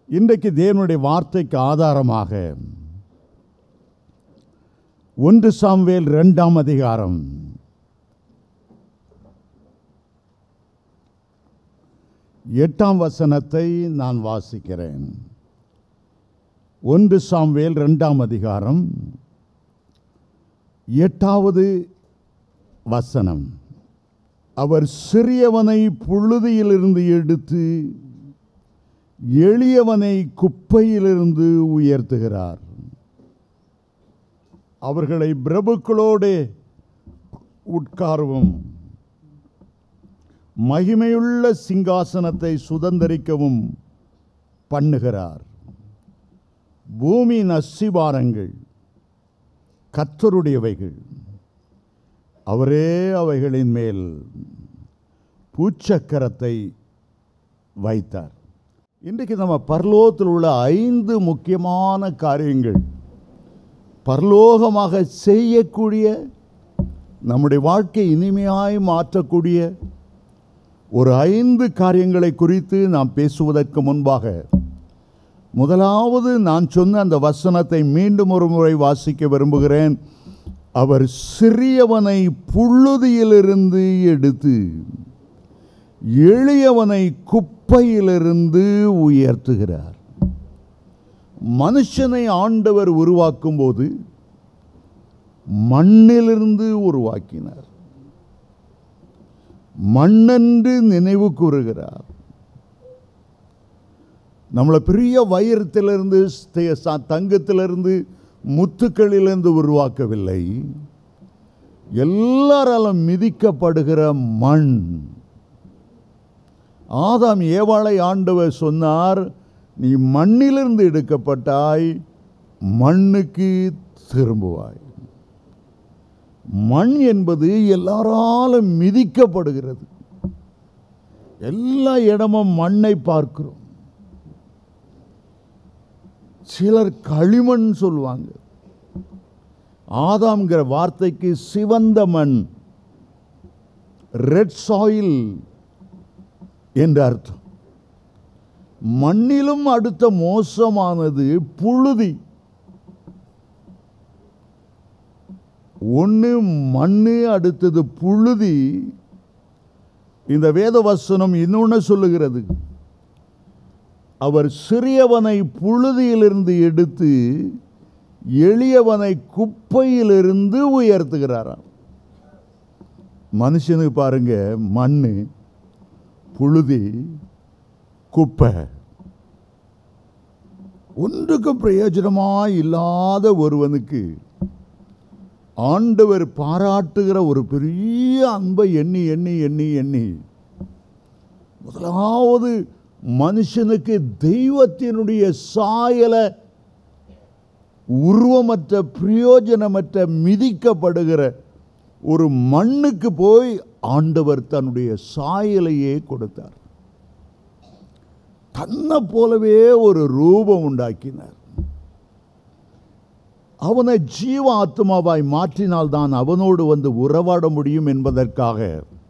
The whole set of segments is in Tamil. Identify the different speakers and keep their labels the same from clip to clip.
Speaker 1: இன்றைக்கு தேவனுடைய வார்த்தைக்கு ஆதாரமாக ஒன்று சாம்வேல் இரண்டாம் அதிகாரம் எட்டாம் வசனத்தை நான் வாசிக்கிறேன் ஒன்று சாம்வேல் இரண்டாம் அதிகாரம் எட்டாவது வசனம் அவர் சிறியவனை புழுதியிலிருந்து எடுத்து எளியவனை குப்பையிலிருந்து உயர்த்துகிறார் அவர்களை பிரபுக்களோடு உட்காரவும் மகிமையுள்ள சிங்காசனத்தை சுதந்தரிக்கவும் பண்ணுகிறார் பூமியின் அஸ்திபாரங்கள் கத்தருடையவைகள் அவரே அவைகளின் மேல் பூச்சக்கரத்தை வைத்தார் இன்றைக்கு நம்ம பரலோகத்தில் உள்ள ஐந்து முக்கியமான காரியங்கள் பரலோகமாக செய்யக்கூடிய நம்முடைய வாழ்க்கை இனிமையாய் மாற்றக்கூடிய ஒரு ஐந்து காரியங்களை குறித்து நாம் பேசுவதற்கு முன்பாக முதலாவது நான் சொன்ன அந்த வசனத்தை மீண்டும் ஒரு முறை வாசிக்க விரும்புகிறேன் அவர் சிறியவனை புழுதியிலிருந்து எடுத்து எளியவனை குப்பையிலிருந்து உயர்த்துகிறார் மனுஷனை ஆண்டவர் உருவாக்கும் போது மண்ணிலிருந்து உருவாக்கினார் மண்ணென்று நினைவு கூறுகிறார் நம்மளை பெரிய வைரத்திலிருந்து ஸ்தே- ச- தங்கத்திலிருந்து முத்துக்களிலிருந்து உருவாக்கவில்லை எல்லாராலும் மிதிக்கப்படுகிற மண் ஆதாம் ஏவாளை ஆண்டவர் சொன்னார் நீ மண்ணிலிருந்து எடுக்கப்பட்டாய் மண்ணுக்கு திரும்புவாய் மண் என்பது எல்லாராலும் மிதிக்கப்படுகிறது எல்லா இடமும் மண்ணை பார்க்கிறோம் சிலர் களிமண் சொல்லுவாங்க ஆதாம்ங்கிற வார்த்தைக்கு சிவந்த மண் ரெட் சாயில் என்று அர்த்தம் மண்ணிலும் அடுத்த மோசமானது புழுதி ஒன்று மண்ணு அடுத்தது புழுதி இந்த வேத வசனம் இன்னொன்று சொல்லுகிறது அவர் சிறியவனை புழுதியிலிருந்து எடுத்து எளியவனை குப்பையிலிருந்து உயர்த்துகிறாராம் மனுஷனுக்கு பாருங்க மண்ணு புழுதி குப்பை ஒன்றுக்கும் பிரயோஜனமாய் இல்லாத ஒருவனுக்கு ஆண்டவர் பாராட்டுகிற ஒரு பெரிய அன்பை எண்ணி எண்ணி எண்ணி எண்ணி முதலாவது மனுஷனுக்கு தெய்வத்தினுடைய சாயலை உருவமற்ற பிரயோஜனமற்ற மிதிக்கப்படுகிற ஒரு மண்ணுக்கு போய் ஆண்டவர் தன்னுடைய சாயலையே கொடுத்தார் தன்னை போலவே ஒரு ரூபம் உண்டாக்கினார் அவனை ஜீவ ஆத்மாவாய் மாற்றினால்தான் அவனோடு வந்து உறவாட முடியும் என்பதற்காக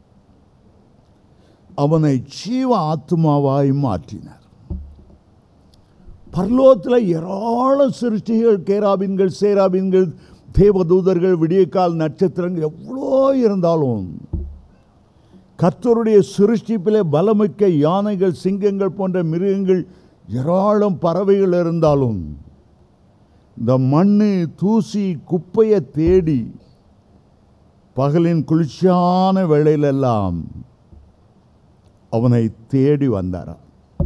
Speaker 1: அவனை ஜீவ ஆத்மாவாய் மாற்றினார் பரலோகத்தில் ஏராளம் சிருஷ்டிகள் கேராபின்கள் சேராபின்கள் தேவதூதர்கள் விடியக்கால் நட்சத்திரங்கள் எவ்வளோ இருந்தாலும் கர்த்தருடைய சிருஷ்டிப்பிலே பலமிக்க யானைகள் சிங்கங்கள் போன்ற மிருகங்கள் ஏராளம் பறவைகள் இருந்தாலும் இந்த மண்ணு தூசி குப்பையை தேடி பகலின் குளிர்ச்சியான வேளையிலெல்லாம் அவனை தேடி வந்தாராம்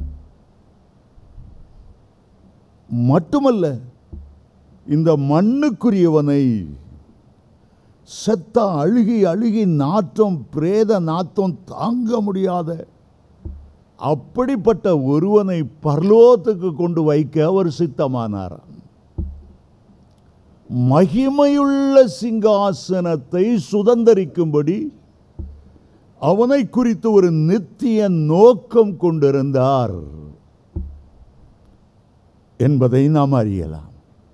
Speaker 1: மட்டுமல்ல இந்த மண்ணுக்குரியவனை செத்த அழுகி அழுகி நாற்றம் பிரேத நாற்றம் தாங்க முடியாத அப்படிப்பட்ட ஒருவனை பரலோகத்துக்கு கொண்டு வைக்க அவர் சித்தமானாராம் மகிமையுள்ள சிங்காசனத்தை சுதந்தரிக்கும்படி அவனை குறித்து ஒரு நித்திய நோக்கம் கொண்டிருந்தார் என்பதை நாம் அறியலாம்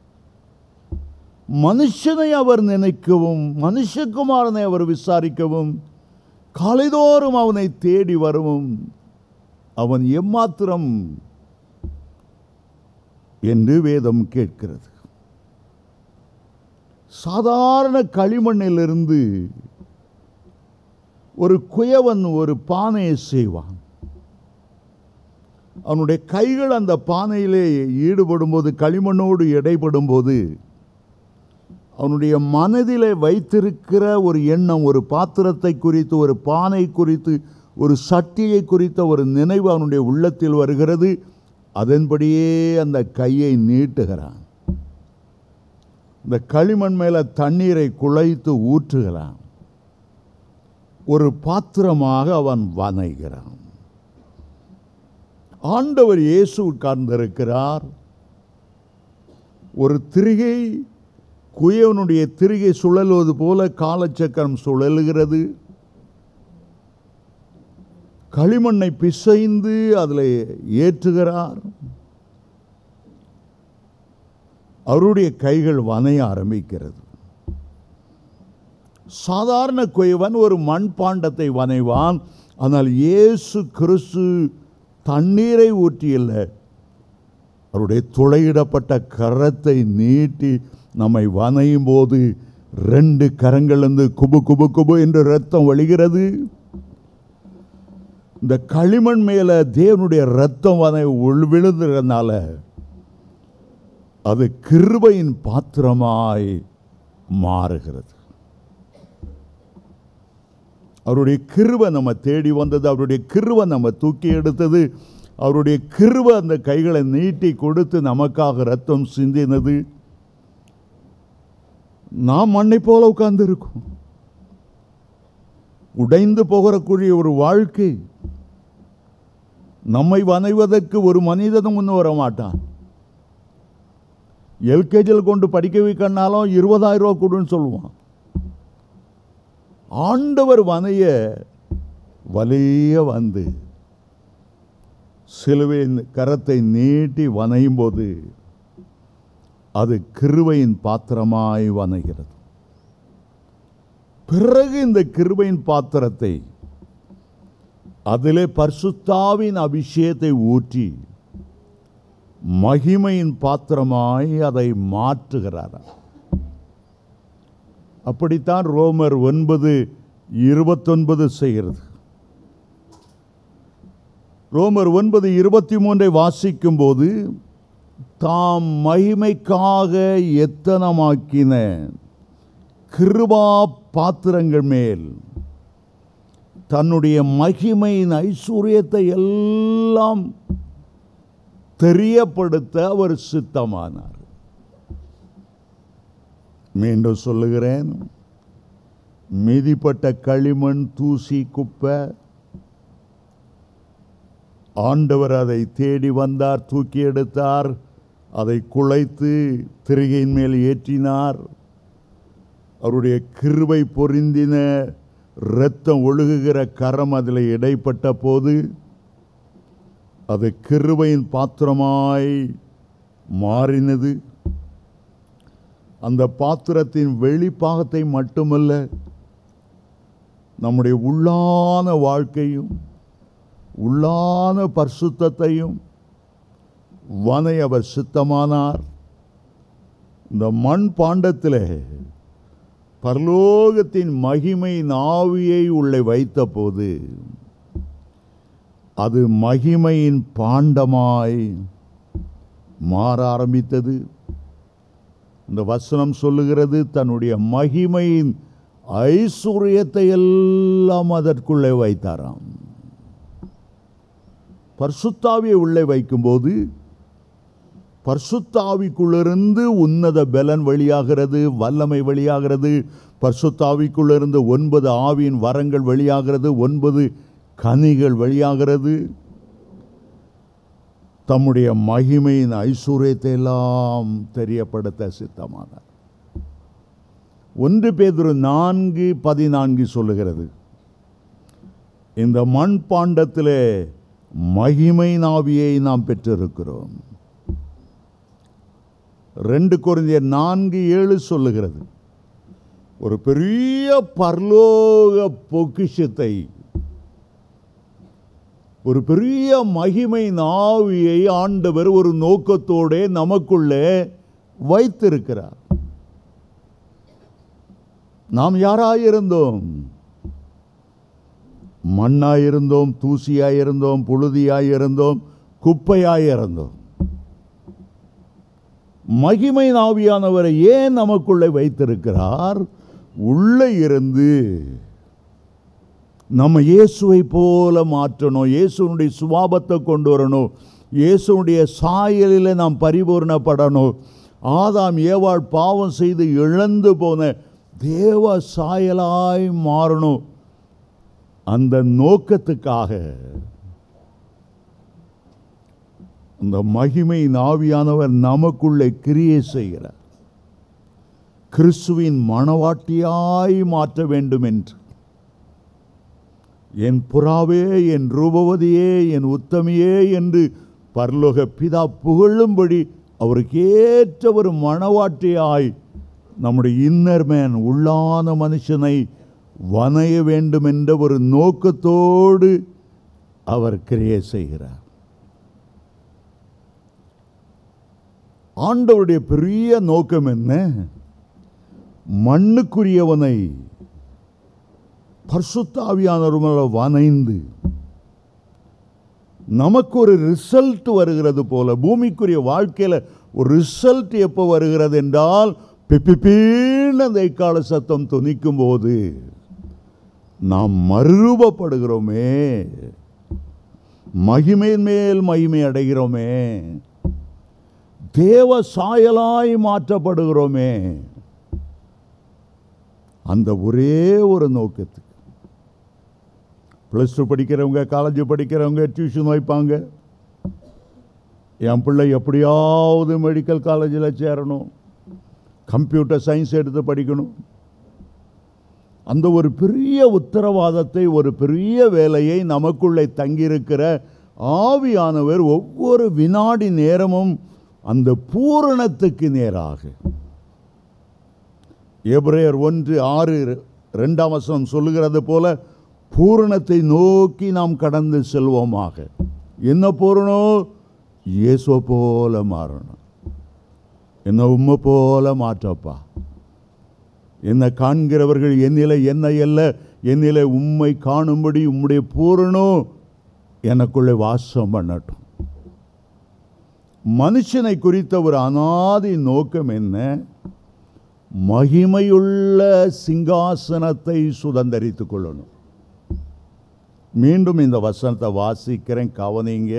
Speaker 1: மனுஷனை அவர் நினைக்கவும் மனுஷகுமாரனை அவர் விசாரிக்கவும் காலைதோறும் அவனை தேடி வரவும் அவன் எம்மாத்திரம் என்று வேதம் கேட்கிறது சாதாரண களிமண்ணிலிருந்து ஒரு குயவன் ஒரு பானையை செய்வான் அவனுடைய கைகள் அந்த பானையிலே ஈடுபடும் போது களிமண்ணோடு இடைப்படும் போது அவனுடைய மனதிலே வைத்திருக்கிற ஒரு எண்ணம் ஒரு பாத்திரத்தை குறித்து ஒரு பானை குறித்து ஒரு சட்டியை குறித்த ஒரு நினைவு அவனுடைய உள்ளத்தில் வருகிறது அதன்படியே அந்த கையை நீட்டுகிறான் இந்த களிமண் மேலே தண்ணீரை குழைத்து ஊற்றுகிறான் ஒரு பாத்திரமாக அவன் வனைகிறான் ஆண்டவர் இயேசு உட்கார்ந்திருக்கிறார் ஒரு திரிகை குயவனுடைய திரிகை சுழலுவது போல காலச்சக்கரம் சுழலுகிறது களிமண்ணை பிசைந்து அதில் ஏற்றுகிறார் அவருடைய கைகள் வனைய ஆரம்பிக்கிறது சாதாரண குயவன் ஒரு மண்பாண்டத்தை வனைவான் ஆனால் இயேசு கிறிஸ்து தண்ணீரை ஊற்றியல்ல அவருடைய துளையிடப்பட்ட கரத்தை நீட்டி நம்மை வனையும் போது ரெண்டு கரங்களிலிருந்து குபு குபு குபு என்று ரத்தம் வழிகிறது இந்த களிமண் மேல தேவனுடைய ரத்தம் வனை உள் விழுந்ததுனால அது கிருபையின் பாத்திரமாய் மாறுகிறது அவருடைய கிருபை நம்ம தேடி வந்தது அவருடைய கிருபை நம்ம தூக்கி எடுத்தது அவருடைய கிருபை அந்த கைகளை நீட்டி கொடுத்து நமக்காக ரத்தம் சிந்தினது நாம் மண்ணை போல உட்கார்ந்து இருக்கோம் உடைந்து போகக்கூடிய ஒரு வாழ்க்கை நம்மை வனைவதற்கு ஒரு மனிதனும் முன் வர மாட்டான் எல்கேஜியில் கொண்டு படிக்க வைக்கனாலும் இருபதாயிரம் ரூபா கொடுன்னு சொல்லுவான் ஆண்டவர் வனைய வலிய வந்து சிலுவையின் கரத்தை நீட்டி வனையும் போது அது கிருபையின் பாத்திரமாய் வனைகிறது பிறகு இந்த கிருபையின் பாத்திரத்தை அதிலே பரிசுத்தாவின் அபிஷேகத்தை ஊற்றி மகிமையின் பாத்திரமாய் அதை மாற்றுகிறார் அப்படித்தான் ரோமர் ஒன்பது இருபத்தொன்பது செய்கிறது ரோமர் ஒன்பது இருபத்தி மூன்றை வாசிக்கும் போது தாம் மகிமைக்காக எத்தனமாக்கின கிருபா பாத்திரங்கள் மேல் தன்னுடைய மகிமையின் ஐஸ்வர்யத்தை எல்லாம் தெரியப்படுத்த அவர் சித்தமானார் மீண்டும் சொல்லுகிறேன் மிதிப்பட்ட களிமண் தூசி குப்பை ஆண்டவர் அதை தேடி வந்தார் தூக்கி எடுத்தார் அதை குலைத்து திரிகையின் மேல் ஏற்றினார் அவருடைய கிருபை பொருந்தின இரத்தம் ஒழுகுகிற கரம் அதில் இடைப்பட்ட போது அது கிருபையின் பாத்திரமாய் மாறினது அந்த பாத்திரத்தின் வெளிப்பாகத்தை மட்டுமல்ல நம்முடைய உள்ளான வாழ்க்கையும் உள்ளான பரிசுத்தத்தையும் வனை அவர் சித்தமானார் இந்த மண் பாண்டத்தில் பரலோகத்தின் மகிமையின் ஆவியை உள்ளே வைத்தபோது அது மகிமையின் பாண்டமாய் மாற ஆரம்பித்தது இந்த வசனம் சொல்லுகிறது தன்னுடைய மகிமையின் ஐஸ்வர்யத்தை எல்லாம் அதற்குள்ளே வைத்தாராம் பர்சுத்தாவியை உள்ளே வைக்கும்போது பர்சுத்தாவிக்குள்ளிருந்து உன்னத பலன் வெளியாகிறது வல்லமை வெளியாகிறது பர்சுத்தாவிக்குள்ளிருந்து ஒன்பது ஆவியின் வரங்கள் வெளியாகிறது ஒன்பது கனிகள் வெளியாகிறது தம்முடைய மகிமையின் ஐஸ்வர்யத்தை எல்லாம் தெரியப்படுத்த சித்தமானார் ஒன்று பேதுரு நான்கு பதினான்கு சொல்லுகிறது இந்த மண் பாண்டத்திலே மகிமை நாவியை நாம் பெற்றிருக்கிறோம் ரெண்டு குறைந்த நான்கு ஏழு சொல்லுகிறது ஒரு பெரிய பரலோக பொக்கிஷத்தை ஒரு பெரிய மகிமை நாவியை ஆண்டவர் ஒரு நோக்கத்தோடே நமக்குள்ளே வைத்திருக்கிறார் நாம் யாராயிருந்தோம் மண்ணாயிருந்தோம் தூசியாயிருந்தோம் புழுதியாயிருந்தோம் குப்பையாயிருந்தோம் மகிமை நாவியானவரை ஏன் நமக்குள்ளே வைத்திருக்கிறார் உள்ளே இருந்து நம்ம இயேசுவை போல மாற்றணும் இயேசுனுடைய சுபாவத்தை கொண்டு வரணும் இயேசுனுடைய சாயலில் நாம் பரிபூர்ணப்படணும் ஆதாம் ஏவாள் பாவம் செய்து இழந்து போன தேவ சாயலாய் மாறணும் அந்த நோக்கத்துக்காக அந்த மகிமை நாவியானவர் நமக்குள்ளே கிரியை செய்கிறார் கிறிஸ்துவின் மணவாட்டியாய் மாற்ற வேண்டும் என்று என் புறாவே என் ரூபவதியே என் உத்தமியே என்று பரலோக பிதா புகழும்படி அவருக்கு ஏற்ற ஒரு மணவாட்டியாய் நம்முடைய இன்னர் மேன் உள்ளான மனுஷனை வனைய வேண்டும் என்ற ஒரு நோக்கத்தோடு அவர் கிரியை செய்கிறார் ஆண்டவருடைய பெரிய நோக்கம் என்ன மண்ணுக்குரியவனை பர்சுத்தாவியானவர்களை வனைந்து நமக்கு ஒரு ரிசல்ட் வருகிறது போல பூமிக்குரிய வாழ்க்கையில் ஒரு ரிசல்ட் எப்போ வருகிறது என்றால் பிப்பிப்பீன்னு அந்த இக்கால சத்தம் துணிக்கும் போது நாம் மறுரூபப்படுகிறோமே மகிமையின் மேல் மகிமை அடைகிறோமே தேவ சாயலாய் மாற்றப்படுகிறோமே அந்த ஒரே ஒரு நோக்கத்துக்கு ப்ளஸ் டூ படிக்கிறவங்க காலேஜ் படிக்கிறவங்க டியூஷன் வைப்பாங்க என் பிள்ளை எப்படியாவது மெடிக்கல் காலேஜில் சேரணும் கம்ப்யூட்டர் சயின்ஸ் எடுத்து படிக்கணும் அந்த ஒரு பெரிய உத்தரவாதத்தை ஒரு பெரிய வேலையை நமக்குள்ளே தங்கியிருக்கிற ஆவியானவர் ஒவ்வொரு வினாடி நேரமும் அந்த பூரணத்துக்கு நேராக எபிரேயர் ஒன்று ஆறு ரெண்டாம் வசனம் சொல்லுகிறது போல பூரணத்தை நோக்கி நாம் கடந்து செல்வோமாக என்ன பூரணம் இயேசுவை போல மாறணும் என்ன உண்மை போல மாற்றப்பா என்னை காண்கிறவர்கள் என்னிலை என்ன அல்ல என்னிலை உம்மை காணும்படி உம்முடைய பூரணம் எனக்குள்ளே வாசம் பண்ணட்டும் மனுஷனை குறித்த ஒரு அனாதி நோக்கம் என்ன மகிமையுள்ள சிங்காசனத்தை சுதந்தரித்துக் கொள்ளணும் மீண்டும் இந்த வசனத்தை வாசிக்கிறேன் கவனிங்க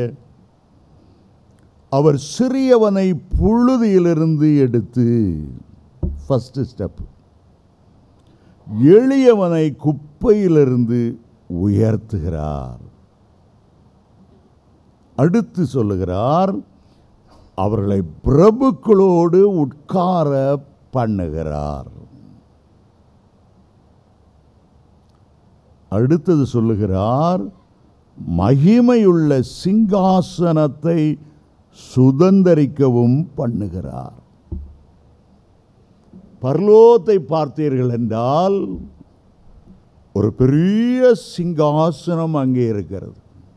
Speaker 1: அவர் சிறியவனை புழுதியிலிருந்து எடுத்து ஃபஸ்ட்டு ஸ்டெப் எளியவனை குப்பையிலிருந்து உயர்த்துகிறார் அடுத்து சொல்லுகிறார் அவர்களை பிரபுக்களோடு உட்கார பண்ணுகிறார் அடுத்தது சொல்லுகிறார் மகிமையுள்ள சிங்காசனத்தை சுதந்தரிக்கவும் பண்ணுகிறார் பரலோகத்தை பார்த்தீர்கள் என்றால் ஒரு பெரிய சிங்காசனம் அங்கே இருக்கிறது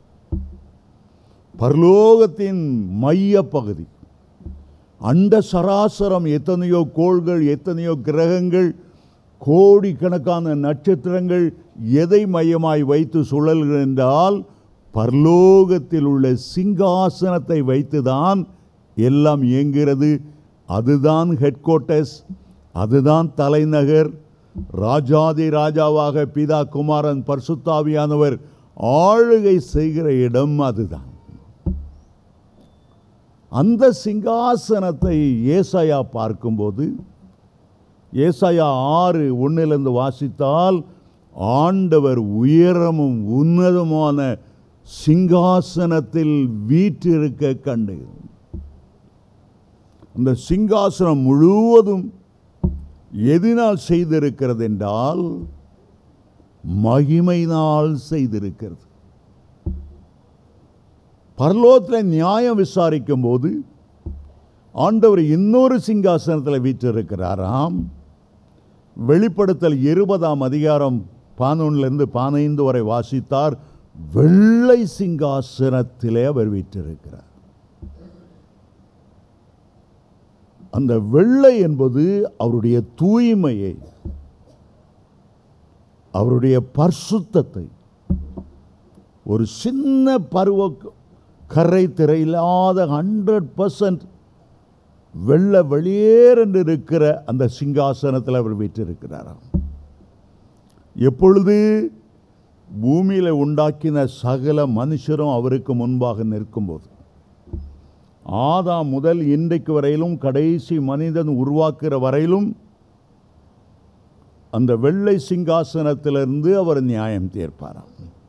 Speaker 1: பரலோகத்தின் மைய பகுதி அண்ட சராசரம் எத்தனையோ கோள்கள் எத்தனையோ கிரகங்கள் கோடிக்கணக்கான நட்சத்திரங்கள் எதை மையமாய் வைத்து சுழல்கள் என்றால் பரலோகத்தில் உள்ள சிங்காசனத்தை வைத்துதான் எல்லாம் இயங்குகிறது அதுதான் ஹெட் குவார்ட்டர்ஸ் அதுதான் தலைநகர் ராஜாதி ராஜாவாக பிதா குமாரன் பர்சுத்தாவியானவர் ஆளுகை செய்கிற இடம் அதுதான் அந்த சிங்காசனத்தை ஏசாயா பார்க்கும்போது ஏசாயா ஆறு ஒன்றிலிருந்து வாசித்தால் ஆண்டவர் உயரமும் உன்னதமான சிங்காசனத்தில் வீற்றிருக்க கண்டு அந்த சிங்காசனம் முழுவதும் எதினால் செய்திருக்கிறது என்றால் மகிமையினால் செய்திருக்கிறது பரலோகத்தில் நியாயம் விசாரிக்கும் போது ஆண்டவர் இன்னொரு சிங்காசனத்தில் வீற்றிருக்கிறாராம் வெளிப்படுத்தல் இருபதாம் அதிகாரம் பதினொன்றிலிருந்து பதினைந்து வரை வாசித்தார் வெள்ளை சிங்காசனத்திலே அவர் வீற்றிருக்கிறார் அந்த வெள்ளை என்பது அவருடைய தூய்மையை அவருடைய பரிசுத்தத்தை ஒரு சின்ன பருவ கரை திரையில்லாத ஹண்ட்ரட் பர்சன்ட் வெள்ள வெளியேறென்று இருக்கிற அந்த சிங்காசனத்தில் அவர் வீற்றிருக்கிறாராம் எப்பொழுது பூமியில் உண்டாக்கின சகல மனுஷரும் அவருக்கு முன்பாக நிற்கும்போது ஆதாம் முதல் இன்றைக்கு வரையிலும் கடைசி மனிதன் உருவாக்குற வரையிலும் அந்த வெள்ளை சிங்காசனத்திலிருந்து அவர் நியாயம் தீர்ப்பாராம்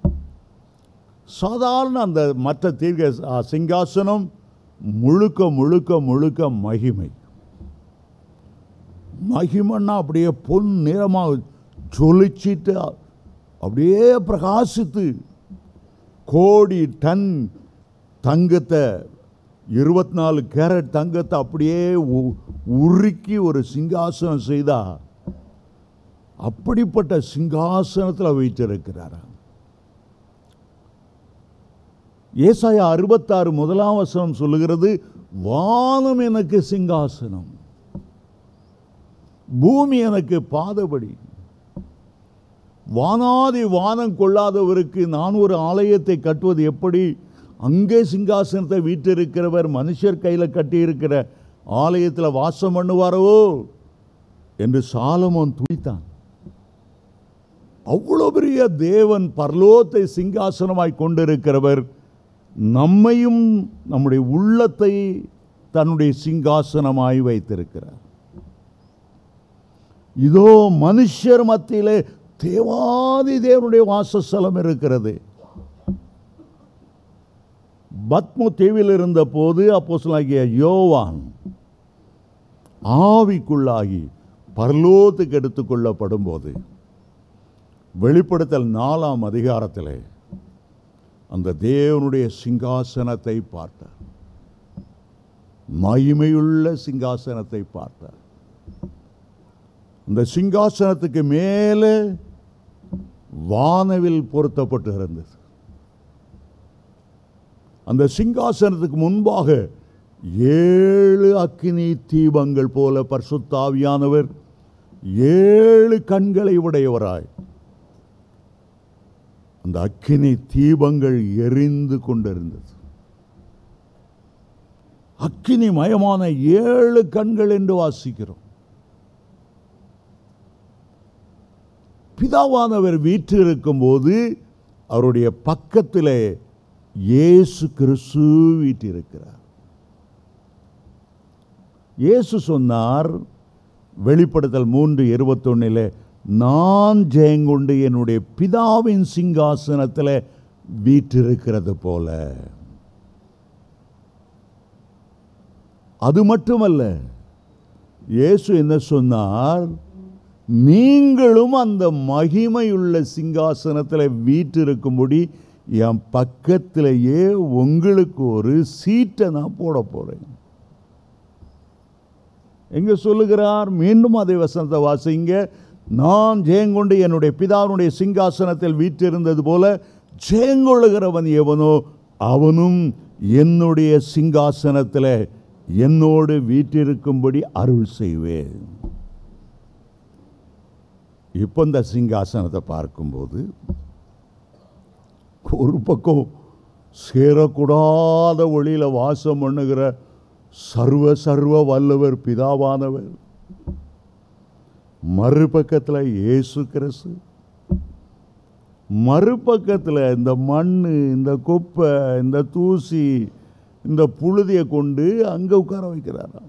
Speaker 1: சாதாரண அந்த மற்ற தீர்க்க சிங்காசனம் முழுக்க முழுக்க முழுக்க மகிமை மகிமைன்னா அப்படியே பொன் நிறமாக ஜொலிச்சிட்டு அப்படியே பிரகாசித்து கோடி டன் தங்கத்தை இருபத்தி நாலு கேரட் தங்கத்தை அப்படியே உ- உருக்கி ஒரு சிங்காசனம் செய்தா அப்படிப்பட்ட சிங்காசனத்தில் வைத்திருக்கிறாராம் ஏசாயா அறுபத்தாறு முதலாம் வசனம் சொல்லுகிறது வானம் எனக்கு சிங்காசனம் பூமி எனக்கு பாதபடி வானாதி வானம் கொள்ளாதவருக்கு நான் ஒரு ஆலயத்தை கட்டுவது எப்படி அங்கே சிங்காசனத்தை வீட்டிருக்கிறவர் மனுஷர் கையில் கட்டியிருக்கிற ஆலயத்தில் வாசம் பண்ணுவாரோ என்று சாலமோன் துடித்தான் அவ்வளோ பெரிய தேவன் பரலோகத்தை சிங்காசனமாய் கொண்டிருக்கிறவர் நம்மையும் நம்முடைய உள்ளத்தை தன்னுடைய சிங்காசனமாய் வைத்திருக்கிறார் இதோ மனுஷர் மத்தியிலே தேவாதி தேவனுடைய வாசஸ்தலம் இருக்கிறது பத்மு தீவில் இருந்த போது அப்போஸ்தலனாகிய யோவான் ஆவிக்குள்ளாகி பரலோகத்துக்கு எடுத்துக்கொள்ளப்படும் போது வெளிப்படுத்தல் நாலாம் அதிகாரத்திலே அந்த தேவனுடைய சிங்காசனத்தை பார்த்தார் மகிமையுள்ள சிங்காசனத்தை பார்த்தார் அந்த சிங்காசனத்துக்கு மேலே வானவில் பொருத்தப்பட்டு இருந்தது அந்த சிங்காசனத்துக்கு முன்பாக ஏழு அக்கினி தீபங்கள் போல பரிசுத்தாவியானவர் ஏழு கண்களை உடையவராய் அந்த அக்கினி தீபங்கள் எரிந்து கொண்டிருந்தது அக்கினி மயமான ஏழு கண்கள் என்று வாசிக்கிறோம் பிதாவானவர் வீற்றிருக்கும் போது அவருடைய பக்கத்திலே இயேசு கிறிஸ்து வீற்றிருக்கிறார் இயேசு சொன்னார் வெளிப்படுத்தல் மூன்று இருபத்தொன்னில் நான் ஜெயங்கொண்டு என்னுடைய பிதாவின் சிங்காசனத்தில் வீற்றிருக்கிறது போல அது மட்டுமல்ல இயேசு என்ன சொன்னார் நீங்களும் அந்த மகிமையுள்ள சிங்காசனத்தில் வீற்றிருக்கும்படி என் பக்கத்திலேயே உங்களுக்கு ஒரு சீட்டை நான் போட போகிறேன் எங்க சொல்லுகிறார் மீண்டும் அதே வசனத்தை வாசிங்க நான் ஜெயங்கொண்டு என்னுடைய பிதாவினுடைய சிங்காசனத்தில் வீற்றிருந்தது போல ஜெயங்கொள்ளுகிறவன் எவனோ அவனும் என்னுடைய சிங்காசனத்தில் என்னோடு வீற்றிருக்கும்படி அருள் செய்வேன் இப்போ இந்த சிங்காசனத்தை பார்க்கும்போது ஒரு பக்கம் சேரக்கூடாத ஒளியில் வாசம் பண்ணுகிற சர்வ சர்வ வல்லவர் பிதாவானவர் மறுபக்கத்தில் இயேசு கிறிஸ்து மறுபக்கத்தில் இந்த மண் இந்த குப்பை இந்த தூசி இந்த புழுதியை கொண்டு அங்கே உட்கார வைக்கிறாராம்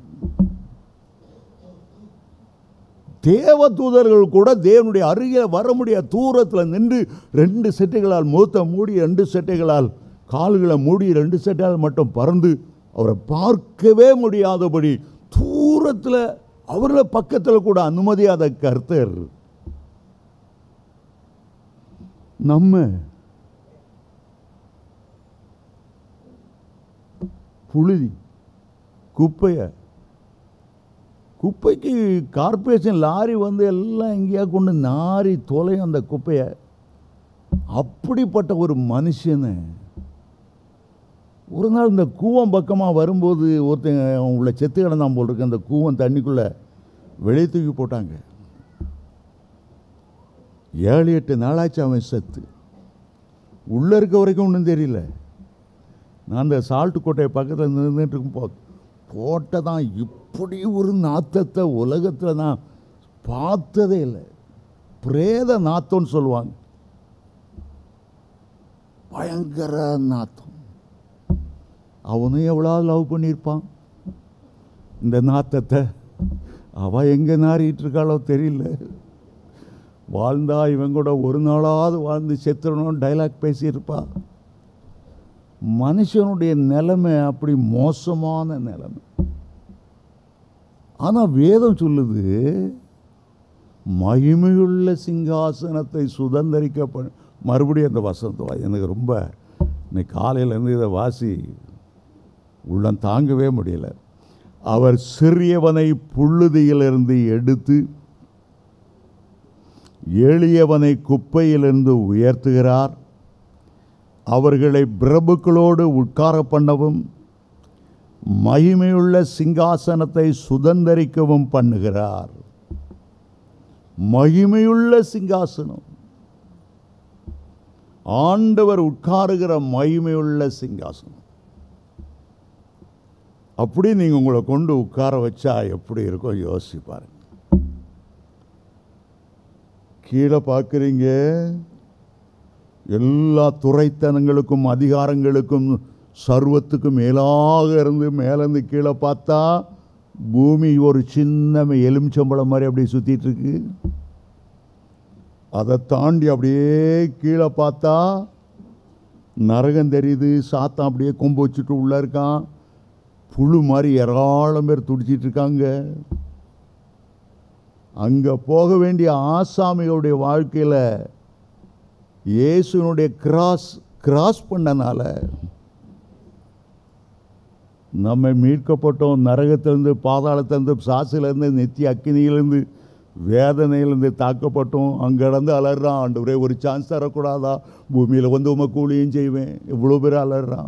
Speaker 1: தேவ தூதர்கள் கூட தேவனுடைய அருகே வர முடியாத தூரத்தில் நின்று ரெண்டு செட்டைகளால் முகத்தை மூடி ரெண்டு செட்டைகளால் கால்களை மூடி ரெண்டு செட்டையால் மட்டும் பறந்து அவரை பார்க்கவே முடியாதபடி தூரத்தில் அவர்கள பக்கத்தில் கூட அனுமதியாத கர்த்தர் நம்ம புழுதி குப்பையை குப்பைக்கு கார்ப்பரேஷன் லாரி வந்து எல்லாம் எங்கேயா கொண்டு நாரி தொலையும் அந்த குப்பையை அப்படிப்பட்ட ஒரு மனுஷனை ஒரு நாள் இந்த கூவம் பக்கமாக வரும்போது ஒருத்தன் அவன் உள்ள செத்து கிடந்தான் போல் இருக்கு அந்த கூவம் தண்ணிக்குள்ளே வெளியே தூக்கி போட்டாங்க ஏழு எட்டு நாளாச்சு அவன் செத்து உள்ளே இருக்க வரைக்கும் ஒன்றும் தெரியல நான் அந்த சால்ட்டு கோட்டை பக்கத்தில் நின்றுட்டு இருக்கும் போ போட்டதான் இப்படி ஒரு நாத்தத்தை உலகத்தில் நான் பார்த்ததே இல்லை பிரேத நாத்தம்னு சொல்லுவாங்க பயங்கர நாத்தம் அவனும் எவ்வளோ லவ் பண்ணியிருப்பான் இந்த நாத்தத்தை அவள் எங்கே நாறிட்டு இருக்காளோ தெரியல வாழ்ந்தா இவன் கூட ஒரு நாளாவது வாழ்ந்து செத்துறணும் டைலாக் பேசியிருப்பா மனுஷனுடைய நிலைமை அப்படி மோசமான நிலைமை ஆனால் வேதம் சொல்லுது மகிமையுள்ள சிங்காசனத்தை சுதந்திரிக்க ப- மறுபடியும் அந்த வசந்தம் எனக்கு ரொம்ப இன்னைக்கு காலையிலேருந்து இதை வாசி உள்ளம் தாங்கவே முடியல அவர் சிறியவனை புழுதியிலிருந்து எடுத்து எளியவனை குப்பையிலிருந்து உயர்த்துகிறார் அவர்களை பிரபுக்களோடு உட்கார பண்ணவும் மகிமையுள்ள சிங்காசனத்தை சுதந்தரிக்கவும் பண்ணுகிறார் மகிமையுள்ள சிங்காசனம் ஆண்டவர் உட்காருகிற மகிமையுள்ள சிங்காசனம் அப்படி நீங்கள் உங்களை கொண்டு உட்கார வச்சா எப்படி இருக்கும் யோசிச்சு பாருங்க கீழே பார்க்குறீங்க எல்லா துறைத்தனங்களுக்கும் அதிகாரங்களுக்கும் சர்வத்துக்கும் மேலாக இருந்து மேலேருந்து கீழே பார்த்தா பூமி ஒரு சின்ன எலுமிச்சம்பழம் மாதிரி அப்படியே சுற்றிட்டு இருக்கு அதை தாண்டி அப்படியே கீழே பார்த்தா நரகம் தெரியுது சாத்தான் அப்படியே கொம்பு வச்சுட்டு உள்ளே இருக்கான் புழு மாதிரி ஏராளம் பேர் துடிச்சிட்டு இருக்காங்க அங்கே போக வேண்டிய ஆசாமிகளுடைய வாழ்க்கையில் இயேசுனுடைய கிராஸ் கிராஸ் பண்ணனால நம்மை மீட்கப்பட்டோம் நரகத்திலிருந்து பாதாளத்திலிருந்து சாசிலேருந்து நித்திய அக்கினியிலேருந்து வேதனையிலேருந்து தாக்கப்பட்டோம் அங்கே இருந்து அலறான் ஆண்டவரே ஒரு சான்ஸ் தரக்கூடாதா பூமியில் வந்து உமக்கு கூலியும் செய்வேன் இவ்வளோ பேர் அலறான்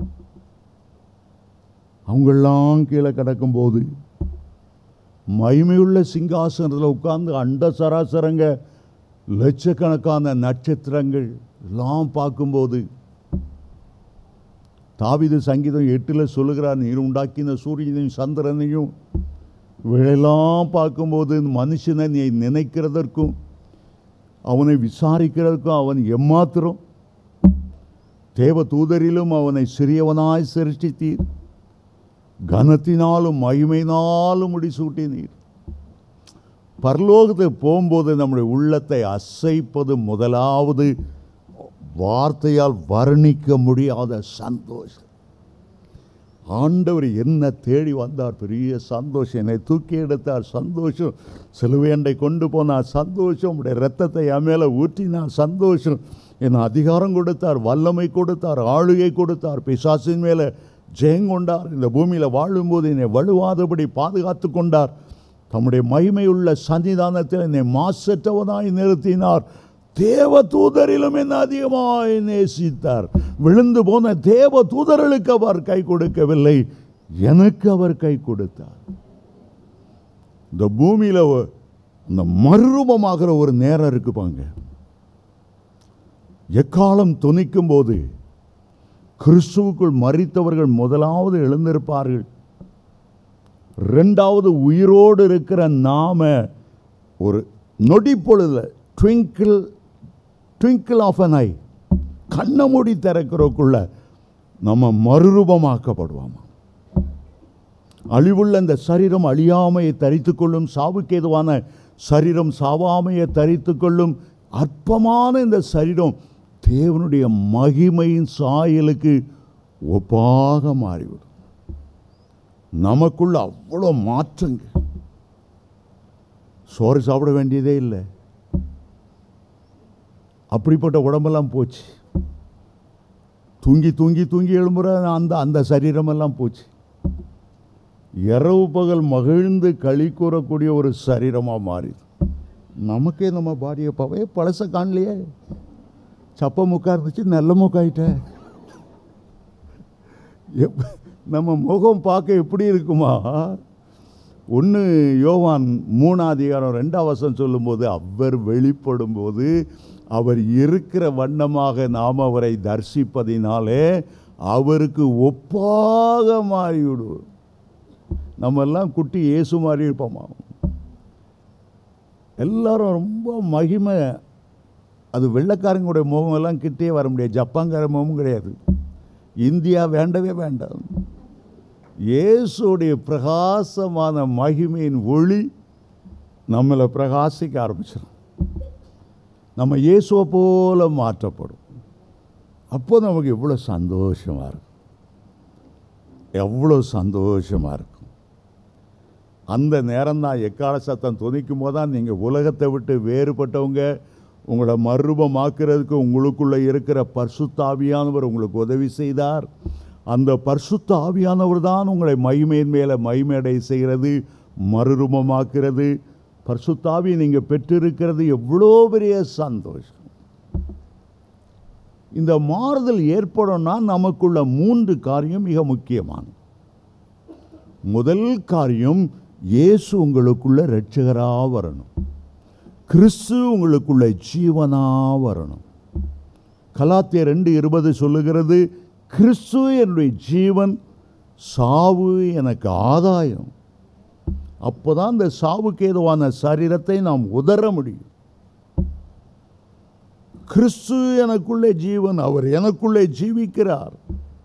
Speaker 1: அவங்கெல்லாம் கீழே கிடக்கும்போது மகிமையுள்ள சிங்காசனத்தில் உட்கார்ந்து அண்ட சராசரங்க லட்சக்கணக்கான நட்சத்திரங்கள் எல்லாம் பார்க்கும்போது தாவிது சங்கீதம் எட்டில் சொல்லுகிறார் நீர் உண்டாக்கின சூரியனையும் சந்திரனையும் இவையெல்லாம் பார்க்கும்போது மனுஷனை நீ நினைக்கிறதற்கும் அவனை விசாரிக்கிறதற்கும் அவன் எம்மாத்திரம் தேவ தூதரிலும் அவனை சிறியவனாய் சிருஷ்டித்தீர் கனத்தினாலும் மகிமையினாலும் முடிசூட்டினீர் பரலோகத்துக்கு போகும்போது நம்முடைய உள்ளத்தை அசைப்பது முதலாவது வார்த்தையால் வர்ணிக்க முடியாத சந்தோஷம் ஆண்டவர் என்ன தேடி வந்தார் பெரிய சந்தோஷம் என்னை தூக்கி எடுத்தார் சந்தோஷம் சிலுவையண்டை கொண்டு போனார் சந்தோஷம் உடைய ரத்தத்தை என் மேலே ஊற்றினார் சந்தோஷம் என் அதிகாரம் கொடுத்தார் வல்லமை கொடுத்தார் ஆளுகை கொடுத்தார் பிசாசின் மேலே ஜெயங்கொண்டார் இந்த பூமியில் வாழும்போது என்னை வலுவாதபடி பாதுகாத்து கொண்டார் தம்முடைய மகிமையுள்ள சன்னிதானத்தில் என்னை மாசற்றவனாய் நிறுத்தினார் தேவ தூதரிலும் என்ன அதிகமாய் நேசித்தார் விழுந்து போன தேவ தூதர்களுக்கு அவர் கை கொடுக்கவில்லை எனக்கு அவர் கை கொடுத்தார் இந்த பூமியில் இந்த மறுரூபமாகிற ஒரு நேரம் இருக்கு பாங்க எக்காலம் துணிக்கும் போது கிறிஸ்துவுக்குள் மறித்தவர்கள் முதலாவது எழுந்திருப்பார்கள் ரெண்டாவது உயிரோடு இருக்கிற நாம ஒரு நொடி பொழுதுல twinkle twinkle of an eye கண்ணை மூடி திறக்கிறதுக்குள்ள நம்ம மறுரூபமாக்கப்படுவோம் அழிவுள்ள இந்த சரீரம் அழியாமையை தரித்துக் கொள்ளும் சாவுக்கு ஏதுவான சரீரம் சாவாமையை தரித்துக் கொள்ளும் அற்பமான இந்த சரீரம் தேவனுடைய மகிமையின் சாயலுக்கு ஒப்பாக மாறிவிடும் நமக்குள்ள அவ்வளோ மாற்றங்க சோறு சாப்பிட வேண்டியதே இல்லை அப்படிப்பட்ட உடம்பெல்லாம் போச்சு தூங்கி தூங்கி தூங்கி எழும்புற அந்த அந்த சரீரமெல்லாம் போச்சு இரவு பகல் மகிழ்ந்து களி கூறக்கூடிய ஒரு சரீரமாக மாறிது நமக்கே நம்ம பாடியை பவே பழச காணலையே சப்ப முக்கா இருந்துச்சு நல்ல முக்காயிட்ட எப் நம்ம முகம் பார்க்க எப்படி இருக்குமா ஒன்று யோவான் மூணாம் அதிகாரம் ரெண்டாம் வசனம் சொல்லும்போது அவர் வெளிப்படும் போது அவர் இருக்கிற வண்ணமாக நாம் அவரை தரிசிப்பதினாலே அவருக்கு ஒப்பாக மாறிவிடுவோம் நம்ம எல்லாம் குட்டி இயேசு மாதிரி இருப்போமா எல்லாரும் ரொம்ப மகிமை அது வெள்ளைக்காரங்களுடைய முகமெல்லாம் கிட்டே வர முடியாது ஜப்பான்கார முகமும் கிடையாது இந்தியா வேண்டவே வேண்டாம் இயேசுடைய பிரகாசமான மகிமையின் ஒளி நம்மளை பிரகாசிக்க ஆரம்பிச்சிடும் நம்ம இயேசுவை போல மாற்றப்படும் அப்போ நமக்கு எவ்வளோ சந்தோஷமாக இருக்கும் எவ்வளோ சந்தோஷமாக இருக்கும் அந்த நேரம்தான் எக்கால சத்தம் துணிக்கும் போது தான் நீங்கள் உலகத்தை விட்டு வேறுபட்டவங்க உங்களை மறுரூபமாக்குறதுக்கு உங்களுக்குள்ளே இருக்கிற பரிசுத்த ஆவியானவர் உங்களுக்கு உதவி செய்தார் அந்த பரிசுத்த ஆவியானவர் தான் உங்களை மகிமையின் மேலே மகிமையடை செய்கிறது மறுரூபமாக்குறது பரிசுத்தாவி நீங்கள் பெற்றிருக்கிறது எவ்வளோ பெரிய சந்தோஷம் இந்த மாறுதல் ஏற்படும்னா நமக்குள்ள மூன்று காரியம் மிக முக்கியமானது முதல் காரியம் இயேசு உங்களுக்குள்ள இரட்சகராக வரணும் கிறிஸ்து உங்களுக்குள்ள ஜீவனா வரணும் கலாத்திய ரெண்டு இருபது சொல்லுகிறது கிறிஸ்து என்னுடைய ஜீவன் சாவு எனக்கு ஆதாயம் அப்போதான் இந்த சாவுக்கு ஏதுவான சரீரத்தை நாம் உதற முடியும் கிறிஸ்து எனக்குள்ளே ஜீவன் அவர் எனக்குள்ளே ஜீவிக்கிறார்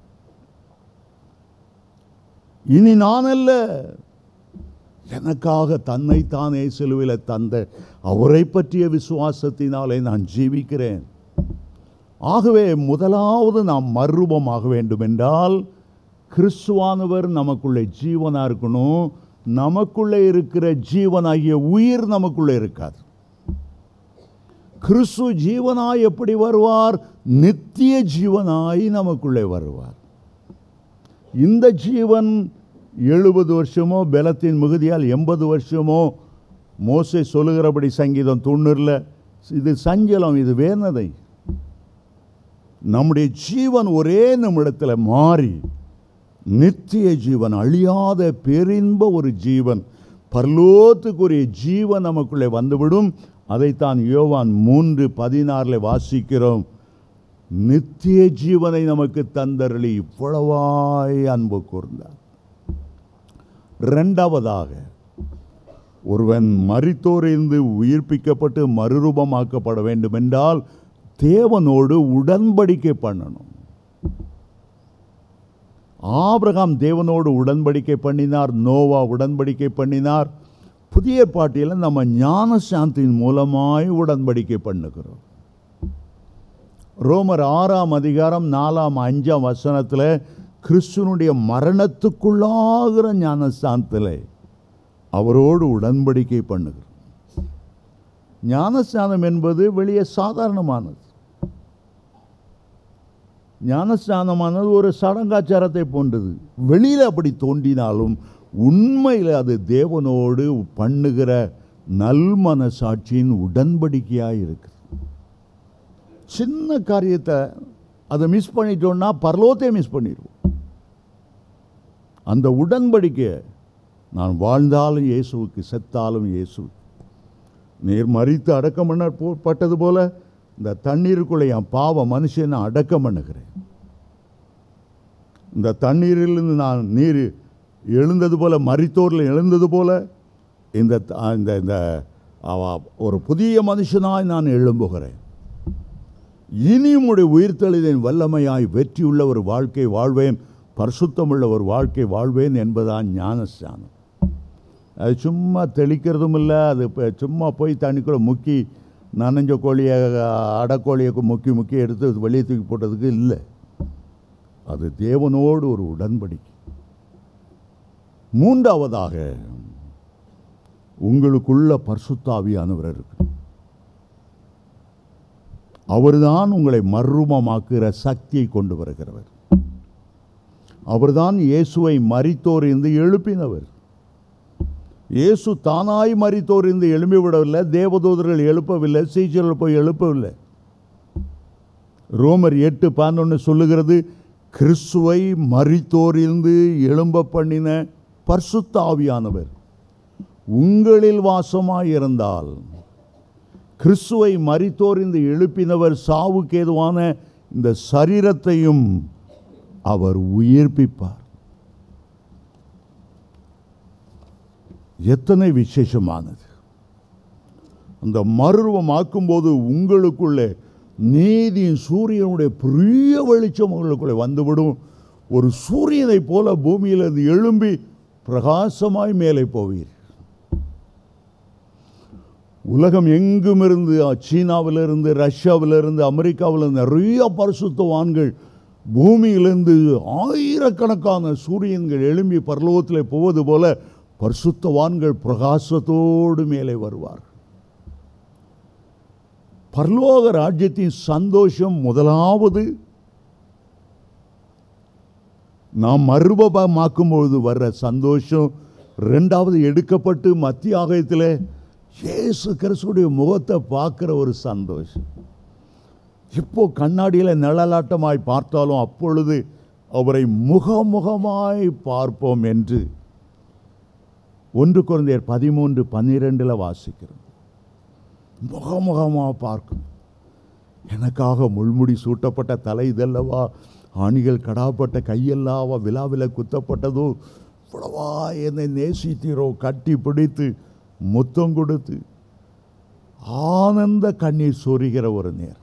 Speaker 1: இனி நான் அல்ல எனக்காக தன்னைத்தானே சிலுவையில் தந்த அவரை பற்றிய விசுவாசத்தினாலே நான் ஜீவிக்கிறேன் ஆகவே முதலாவது நாம் மறுரூபமாக வேண்டும் என்றால் கிறிஸ்துவானவர் நமக்குள்ளே ஜீவனாக இருக்கணும் நமக்குள்ளே இருக்கிற ஜீவனாகிய உயிர் நமக்குள்ளே இருக்காது கிறிஸ்து ஜீவனாய் எப்படி வருவார் நித்திய ஜீவனாய் நமக்குள்ளே வருவார் இந்த ஜீவன் எழுபது வருஷமோ பலத்தின் மிகுதியால் எண்பது வருஷமோ மோசே சொல்லுகிறபடி சங்கீதம் தொண்ணூறில் இது சஞ்சலம் இது வேதனை நம்முடைய ஜீவன் ஒரே நிமிடத்தில் மாறி நித்திய ஜீவன் அழியாத பேரின்ப ஒரு ஜீவன் பரலோத்துக்குரிய ஜீவன் நமக்குள்ளே வந்துவிடும் அதைத்தான் யோவான் மூன்று பதினாறில் வாசிக்கிறோம் நித்திய ஜீவனை நமக்கு தந்தருளி இவ்வளவாய் அன்பு கூர்ந்தார் இரண்டாவதாக ஒருவன் மரித்தோரிந்து உயிர்ப்பிக்கப்பட்டு மறுரூபமாக்கப்பட வேண்டும் என்றால் தேவனோடு உடன்படிக்கை பண்ணணும் ஆபிரகாம் தேவனோடு உடன்படிக்கை பண்ணினார் நோவா உடன்படிக்கை பண்ணினார் புதிய பாட்டியில் நம்ம ஞான சாந்தியின் மூலமாய் உடன்படிக்கை பண்ணுகிறோம் ரோமர் ஆறாம் அதிகாரம் நாலாம் அஞ்சாம் வசனத்தில் கிறிஸ்துவனுடைய மரணத்துக்குள்ளாகிற ஞானஸ்தானத்தில் அவரோடு உடன்படிக்கை பண்ணுகிறோம் ஞானஸ்தானம் என்பது வெளியே சாதாரணமானது ஞானஸ்தானமானது ஒரு சடங்காச்சாரத்தை போன்றது வெளியில் அப்படி தோன்றினாலும் உண்மையில் அது தேவனோடு பண்ணுகிற நல்மனசாட்சியின் உடன்படிக்கையாக இருக்குது சின்ன காரியத்தை அதை மிஸ் பண்ணிட்டோம்னா பரலோத்தை மிஸ் பண்ணிடுவோம் அந்த உடன்படிக்கை நான் வாழ்ந்தாலும் இயேசுவுக்கு செத்தாலும் இயேசு நீர் மறித்து அடக்கம் பண்ண போ- பட்டது போல இந்த தண்ணீருக்குள்ளே என் பாவ மனுஷனை அடக்கம் பண்ணுகிறேன் இந்த தண்ணீரிலிருந்து நான் நீர் எழுந்தது போல மரித்தோரில் எழுந்தது போல இந்த த- இந்த இந்த அவ- ஒரு புதிய மனுஷனாய் நான் எழும்புகிறேன் இனி உம்முடைய உயிர்த்தெழுதின் வல்லமையாய் வெற்றியுள்ள ஒரு வாழ்க்கை வாழ்வேன் பரிசுத்தமுள்ள ஒரு வாழ்க்கை வாழ்வேன் என்பதான் ஞானஸ்தானம் அது சும்மா தெளிக்கிறதும் இல்லை அது இப்போ சும்மா போய் தண்ணிக்குள்ளே முக்கி நனைஞ்ச கோழியை அடக்கோழியை முக்கி முக்கி எடுத்து வெளியே தூக்கி போட்டதுக்கு இல்லை அது தேவனோடு ஒரு உடன்படிக்கை மூன்றாவதாக உங்களுக்குள்ள பரிசுத்தாவியானவர் இருக்கு அவர்தான் உங்களை மர்ரூபமாக்குகிற சக்தியை கொண்டு வருகிறவர் அவர்தான் இயேசுவை மரித்தோர் இருந்து எழுப்பினவர் இயேசு தானாய் மரித்தோர் இருந்து எழும்பி விடவில்லை தேவதூதர்கள் எழுப்பவில்லை சீச்சர்கள் போய் எழுப்பவில்லை ரோமர் எட்டு பதினொன்று சொல்லுகிறது கிறிஸ்துவை மரித்தோரிலிருந்து எழும்ப பண்ணின பரிசுத்த ஆவியானவர் உங்களில் வாசமாயிருந்தால் கிறிஸ்துவை மரித்தோரிந்து எழுப்பினவர் சாவுக்கு ஏதுவான இந்த சரீரத்தையும் அவர் உயிர்ப்பிப்பார் எத்தனை விசேஷமானது அந்த மருவமாக்கும்போது உங்களுக்குள்ளே நீதியின் சூரியனுடைய பெரிய வெளிச்சம் உங்களுக்குள்ளே வந்துவிடும் ஒரு சூரியனைப் போல பூமியிலிருந்து எழும்பி பிரகாசமாய் மேலே போவீர் உலகம் எங்கும் இருந்து சீனாவிலிருந்து ரஷ்யாவிலிருந்து அமெரிக்காவிலிருந்து நிறைய பரிசுத்தவான்கள் பூமியிலிருந்து ஆயிரக்கணக்கான சூரியன்கள் எழும்பி பரலோகத்தில் போவது போல பரிசுத்தவான்கள் பிரகாசத்தோடு மேலே வருவார் பரலோக ராஜ்யத்தின் சந்தோஷம் முதலாவது நாம் மறுபமாக்கும் பொழுது வர்ற சந்தோஷம் ரெண்டாவது எடுக்கப்பட்டு மத்திய ஆகயத்தில் இயேசு கிறிஸ்துடைய முகத்தை பார்க்குற ஒரு சந்தோஷம் இப்போ கண்ணாடியில் நிழலாட்டமாய் பார்த்தாலும் அப்பொழுது அவரை முகமுகமாய் பார்ப்போம் என்று ஒன்று குழந்தையர் பதிமூன்று பன்னிரெண்டில் வாசிக்கிறோம் முகமுகமாக பார்க்கும் எனக்காக முள்முடி சூட்டப்பட்ட தலை இதல்லவா ஆணிகள் கடாப்பட்ட கையெல்லாவா விழாவில் குத்தப்பட்டதோ இவ்வளவா என்னை நேசித்தீரோ கட்டி பிடித்து முத்தம் கொடுத்து ஆனந்த கண்ணீர் சொரிகிற ஒரு நேரம்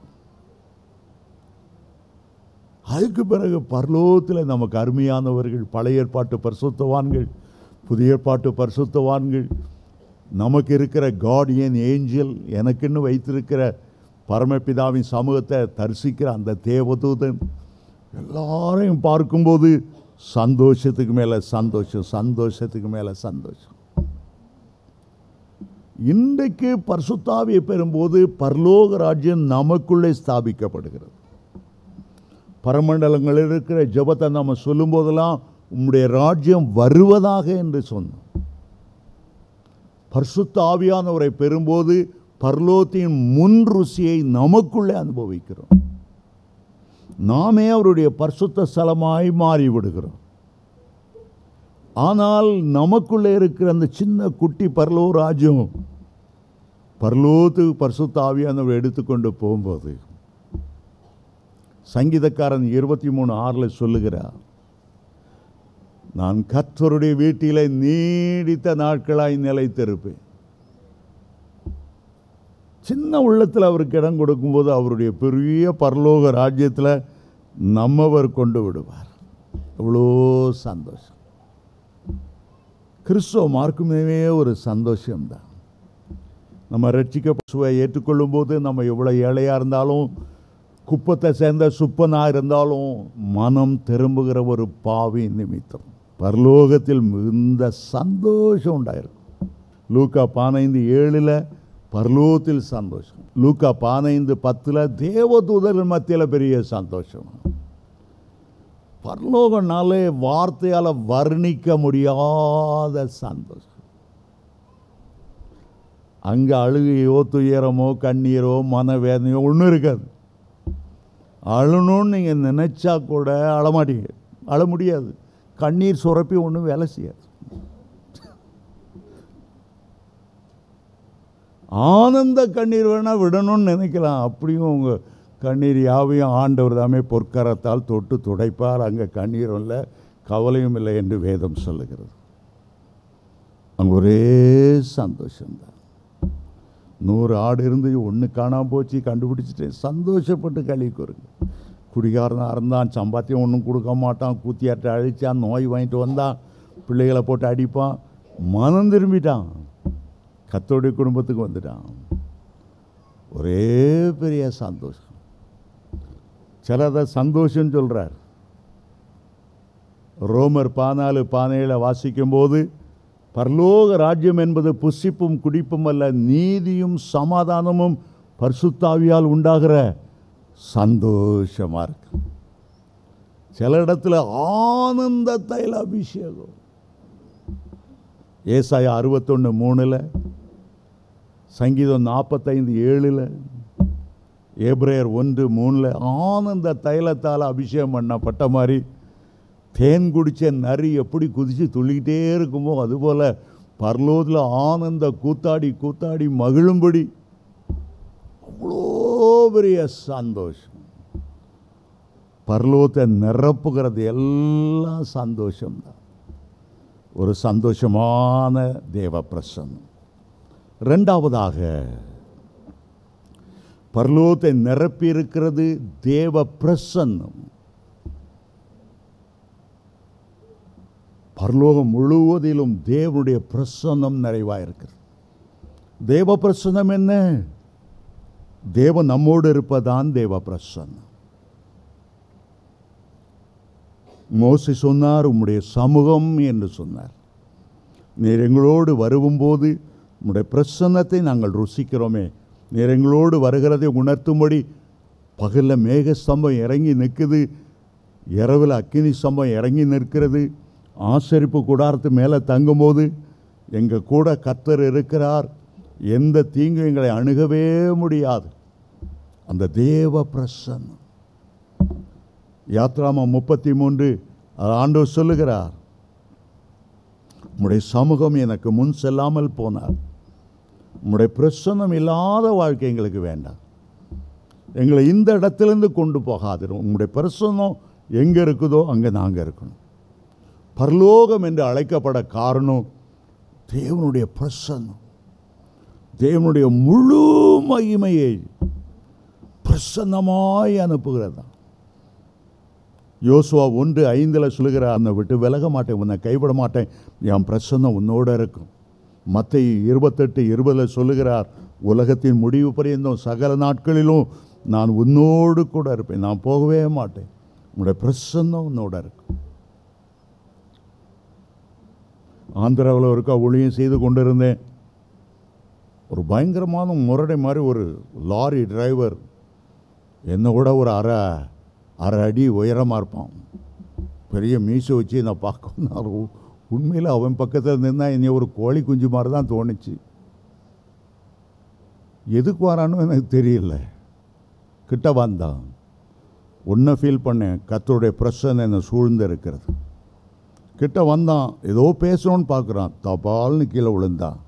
Speaker 1: அதுக்கு பிறகு பரலோகத்தில் நமக்கு அருமையானவர்கள் பழைய ஏற்பாட்டு பரிசுத்தவான்கள் புதிய ஏற்பாட்டு பரிசுத்தவான்கள் நமக்கு இருக்கிற கார்டியன் ஏஞ்சல் எனக்குன்னு வைத்திருக்கிற பரமபிதாவின் சமூகத்தை தரிசிக்கிற அந்த தேவதூதன் எல்லாரையும் பார்க்கும்போது சந்தோஷத்துக்கு மேலே சந்தோஷம் சந்தோஷத்துக்கு மேலே சந்தோஷம் இன்றைக்கு பரிசுத்தாவியை பெறும்போது பரலோக ராஜ்யம் நமக்குள்ளே ஸ்தாபிக்கப்படுகிறது பரமண்டலங்களில் இருக்கிற ஜெபத்தை நம்ம சொல்லும்போதெல்லாம் உம்முடைய ராஜ்யம் வருவதாக என்று சொன்னோம் பரிசுத்த ஆவியானவரை பெறும்போது பரலோகத்தின் முன் ருசியை நமக்குள்ளே அனுபவிக்கிறோம் நாமே அவருடைய பரிசுத்த ஸ்தலமாய் மாறிவிடுகிறோம் ஆனால் நமக்குள்ளே இருக்கிற அந்த சின்ன குட்டி பரலோ ராஜ்யம் பரலோகத்துக்கு பரிசுத்த ஆவியானவர் எடுத்துக்கொண்டு போகும்போது சங்கீதக்காரன் இருபத்தி மூணு ஆறில் சொல்லுகிறார் நான் கர்த்தருடைய வீட்டிலே நீடித்த நாட்களாய் நிலைத்திருப்பேன் சின்ன உள்ளத்தில் அவருக்கு இடம் கொடுக்கும்போது அவருடைய பெரிய பரலோக ராஜ்யத்தில் நம்மவர் கொண்டு விடுவார் எவ்வளோ சந்தோஷம் கிறிஸ்துவ மார்க்குமே ஒரு சந்தோஷம்தான் நம்ம ரட்சிக்க பசுவை ஏற்றுக்கொள்ளும் போது நம்ம எவ்வளோ ஏழையாக இருந்தாலும் குப்பத்தை சேர்ந்த சுப்பனாக இருந்தாலும் மனம் திரும்புகிற ஒரு பாவி நிமித்தம் பரலோகத்தில் மிகுந்த சந்தோஷம் உண்டாயிருக்கும் லூக்கா பதினைந்து ஏழில் பரலோகத்தில் சந்தோஷம் லூக்கா பதினைந்து பத்தில் தேவதூதர்கள் மத்தியில் பெரிய சந்தோஷம் பரலோகனாலே வார்த்தையால் வர்ணிக்க முடியாத சந்தோஷம் அங்கே அழுகையோ துயரமோ கண்ணீரோ மனவேதனையோ ஒன்றும் இருக்காது அழணும்னு நீங்கள் நினச்சா கூட அழமாட்டீங்க அழ முடியாது கண்ணீர் சுரப்பி ஒன்றும் வேலை செய்யாது ஆனந்த கண்ணீர் வேணால் விடணும்னு நினைக்கலாம் அப்படியும் உங்கள் கண்ணீர் யாவையும் ஆண்டவர் தாமே பொற்கரத்தால் தொட்டு துடைப்பார் அங்கே கண்ணீரும் இல்லை கவலையும் இல்லை என்று வேதம் சொல்லுகிறது அங்கே ஒரே சந்தோஷம்தான் நூறு ஆடு இருந்து ஒன்று காணாமல் போச்சு கண்டுபிடிச்சிட்டு சந்தோஷப்பட்டு களி கூறுங்க குடிகாரனாக இருந்தான் சம்பாத்தியம் ஒன்றும் கொடுக்க மாட்டான் கூத்தியாட்ட அழிச்சான் நோய் வாங்கிட்டு வந்தான் பிள்ளைகளை போட்டு அடிப்பான் மனம் திரும்பிட்டான் கத்தோடைய குடும்பத்துக்கு வந்துட்டான் ஒரே பெரிய சந்தோஷம் சிலதை சந்தோஷம் சொல்கிறார் ரோமர் பானாலு பானையில் வாசிக்கும்போது பரலோக ராஜ்யம் என்பது புசிப்பும் குடிப்பும் அல்ல நீதியும் சமாதானமும் பரிசுத்தாவியால் உண்டாகிற சந்தோஷமாக இருக்கு சில இடத்துல ஆனந்த தைல அபிஷேகம் ஏசாயா அறுபத்தொன்று மூணில் சங்கீதம் நாற்பத்தைந்து ஏழில் ஏப்ரேயர் ஒன்று மூணில் ஆனந்த தைலத்தால் அபிஷேகம் பண்ணப்பட்ட மாதிரி தேன் குடித்த நரி எப்படி குதித்து துள்ளிக்கிட்டே இருக்குமோ அதுபோல் பரலோகத்தில் ஆனந்த கூத்தாடி கூத்தாடி மகிழும்படி அவ்வளோ பெரிய சந்தோஷம் பரலோகத்தை நிரப்புகிறது எல்லாம் சந்தோஷம்தான் ஒரு சந்தோஷமான தேவ பிரசன்னம் ரெண்டாவதாக பரலோகத்தை நிரப்பி இருக்கிறது தேவ பிரசன்னம் பரலோகம் முழுவதிலும் தேவனுடைய பிரசன்னம் நிறைவாக இருக்கிறது தேவ பிரசன்னம் என்ன தேவன் நம்மோடு இருப்பதான் தேவ பிரசன்னம் மோசி சொன்னார் உம்முடைய சமூகம் என்று சொன்னார் நீர் எங்களோடு வரும்போது உம்முடைய பிரசன்னத்தை நாங்கள் ருசிக்கிறோமே நீர் எங்களோடு வருகிறதை உணர்த்தும்படி பகலில் மேக ஸ்தம்பம் இறங்கி நிற்குது இரவில் அக்கினி ஸ்தம்பம் இறங்கி நிற்கிறது ஆசரிப்பு கூடாரத்து மேலே தங்கும்போது எங்கள் கூட கத்தர் இருக்கிறார் எந்த தீங்கும் எங்களை அணுகவே முடியாது அந்த தேவ பிரசன்னம் யாத்ராமம் முப்பத்தி மூன்று ஆண்டவர் சொல்லுகிறார் உம்முடைய சமூகம் எனக்கு முன் செல்லாமல் போனார் உம்முடைய பிரசன்னம் இல்லாத வாழ்க்கை எங்களுக்கு வேண்டாம் எங்களை இந்த இடத்துலேருந்து கொண்டு போகாதிரும் உங்களுடைய பிரசன்னம் எங்கே இருக்குதோ அங்கே நாங்கள் இருக்கணும் பரலோகம் என்று அழைக்கப்பட காரணம் தேவனுடைய பிரசன்னம் தேவனுடைய முழு மகிமையை பிரசன்னமாய் அனுப்புகிறது யோசுவா ஒன்று ஐந்தில் சொல்லுகிறார் அந்த விட்டு விலக மாட்டேன் உன்னை கைவிட மாட்டேன் என் பிரசன்னம் உன்னோட இருக்கும் மற்ற இருபத்தெட்டு இருபதில் சொல்லுகிறார் உலகத்தின் முடிவு பரியந்தம் சகல நாட்களிலும் நான் உன்னோடு கூட இருப்பேன் நான் போகவே மாட்டேன் உன்னுடைய பிரசன்னம் உன்னோட இருக்கும் ஆந்திராவில் ஒருக்கா ஒளியும் செய்து கொண்டிருந்தேன் ஒரு பயங்கரமான முரடை மாதிரி ஒரு லாரி டிரைவர் என்னை விட ஒரு அரை அரை அடி உயரமாக இருப்பான் பெரிய மீசை வச்சு நான் பார்க்க நான் உ- உண்மையில் அவன் பக்கத்தில் நின்னா என்னை ஒரு கோழி குஞ்சு மாதிரி தான் தோணுச்சு எதுக்கு வரான்னு எனக்கு தெரியல கிட்ட வந்தான் ஒன்றை ஃபீல் பண்ணேன் கத்தருடைய பிரச்சனை என்னை சூழ்ந்து இருக்கிறது கிட்ட வந்தான் ஏதோ பேசணும்னு பார்க்குறான் தபால்னு கீழே விழுந்தான்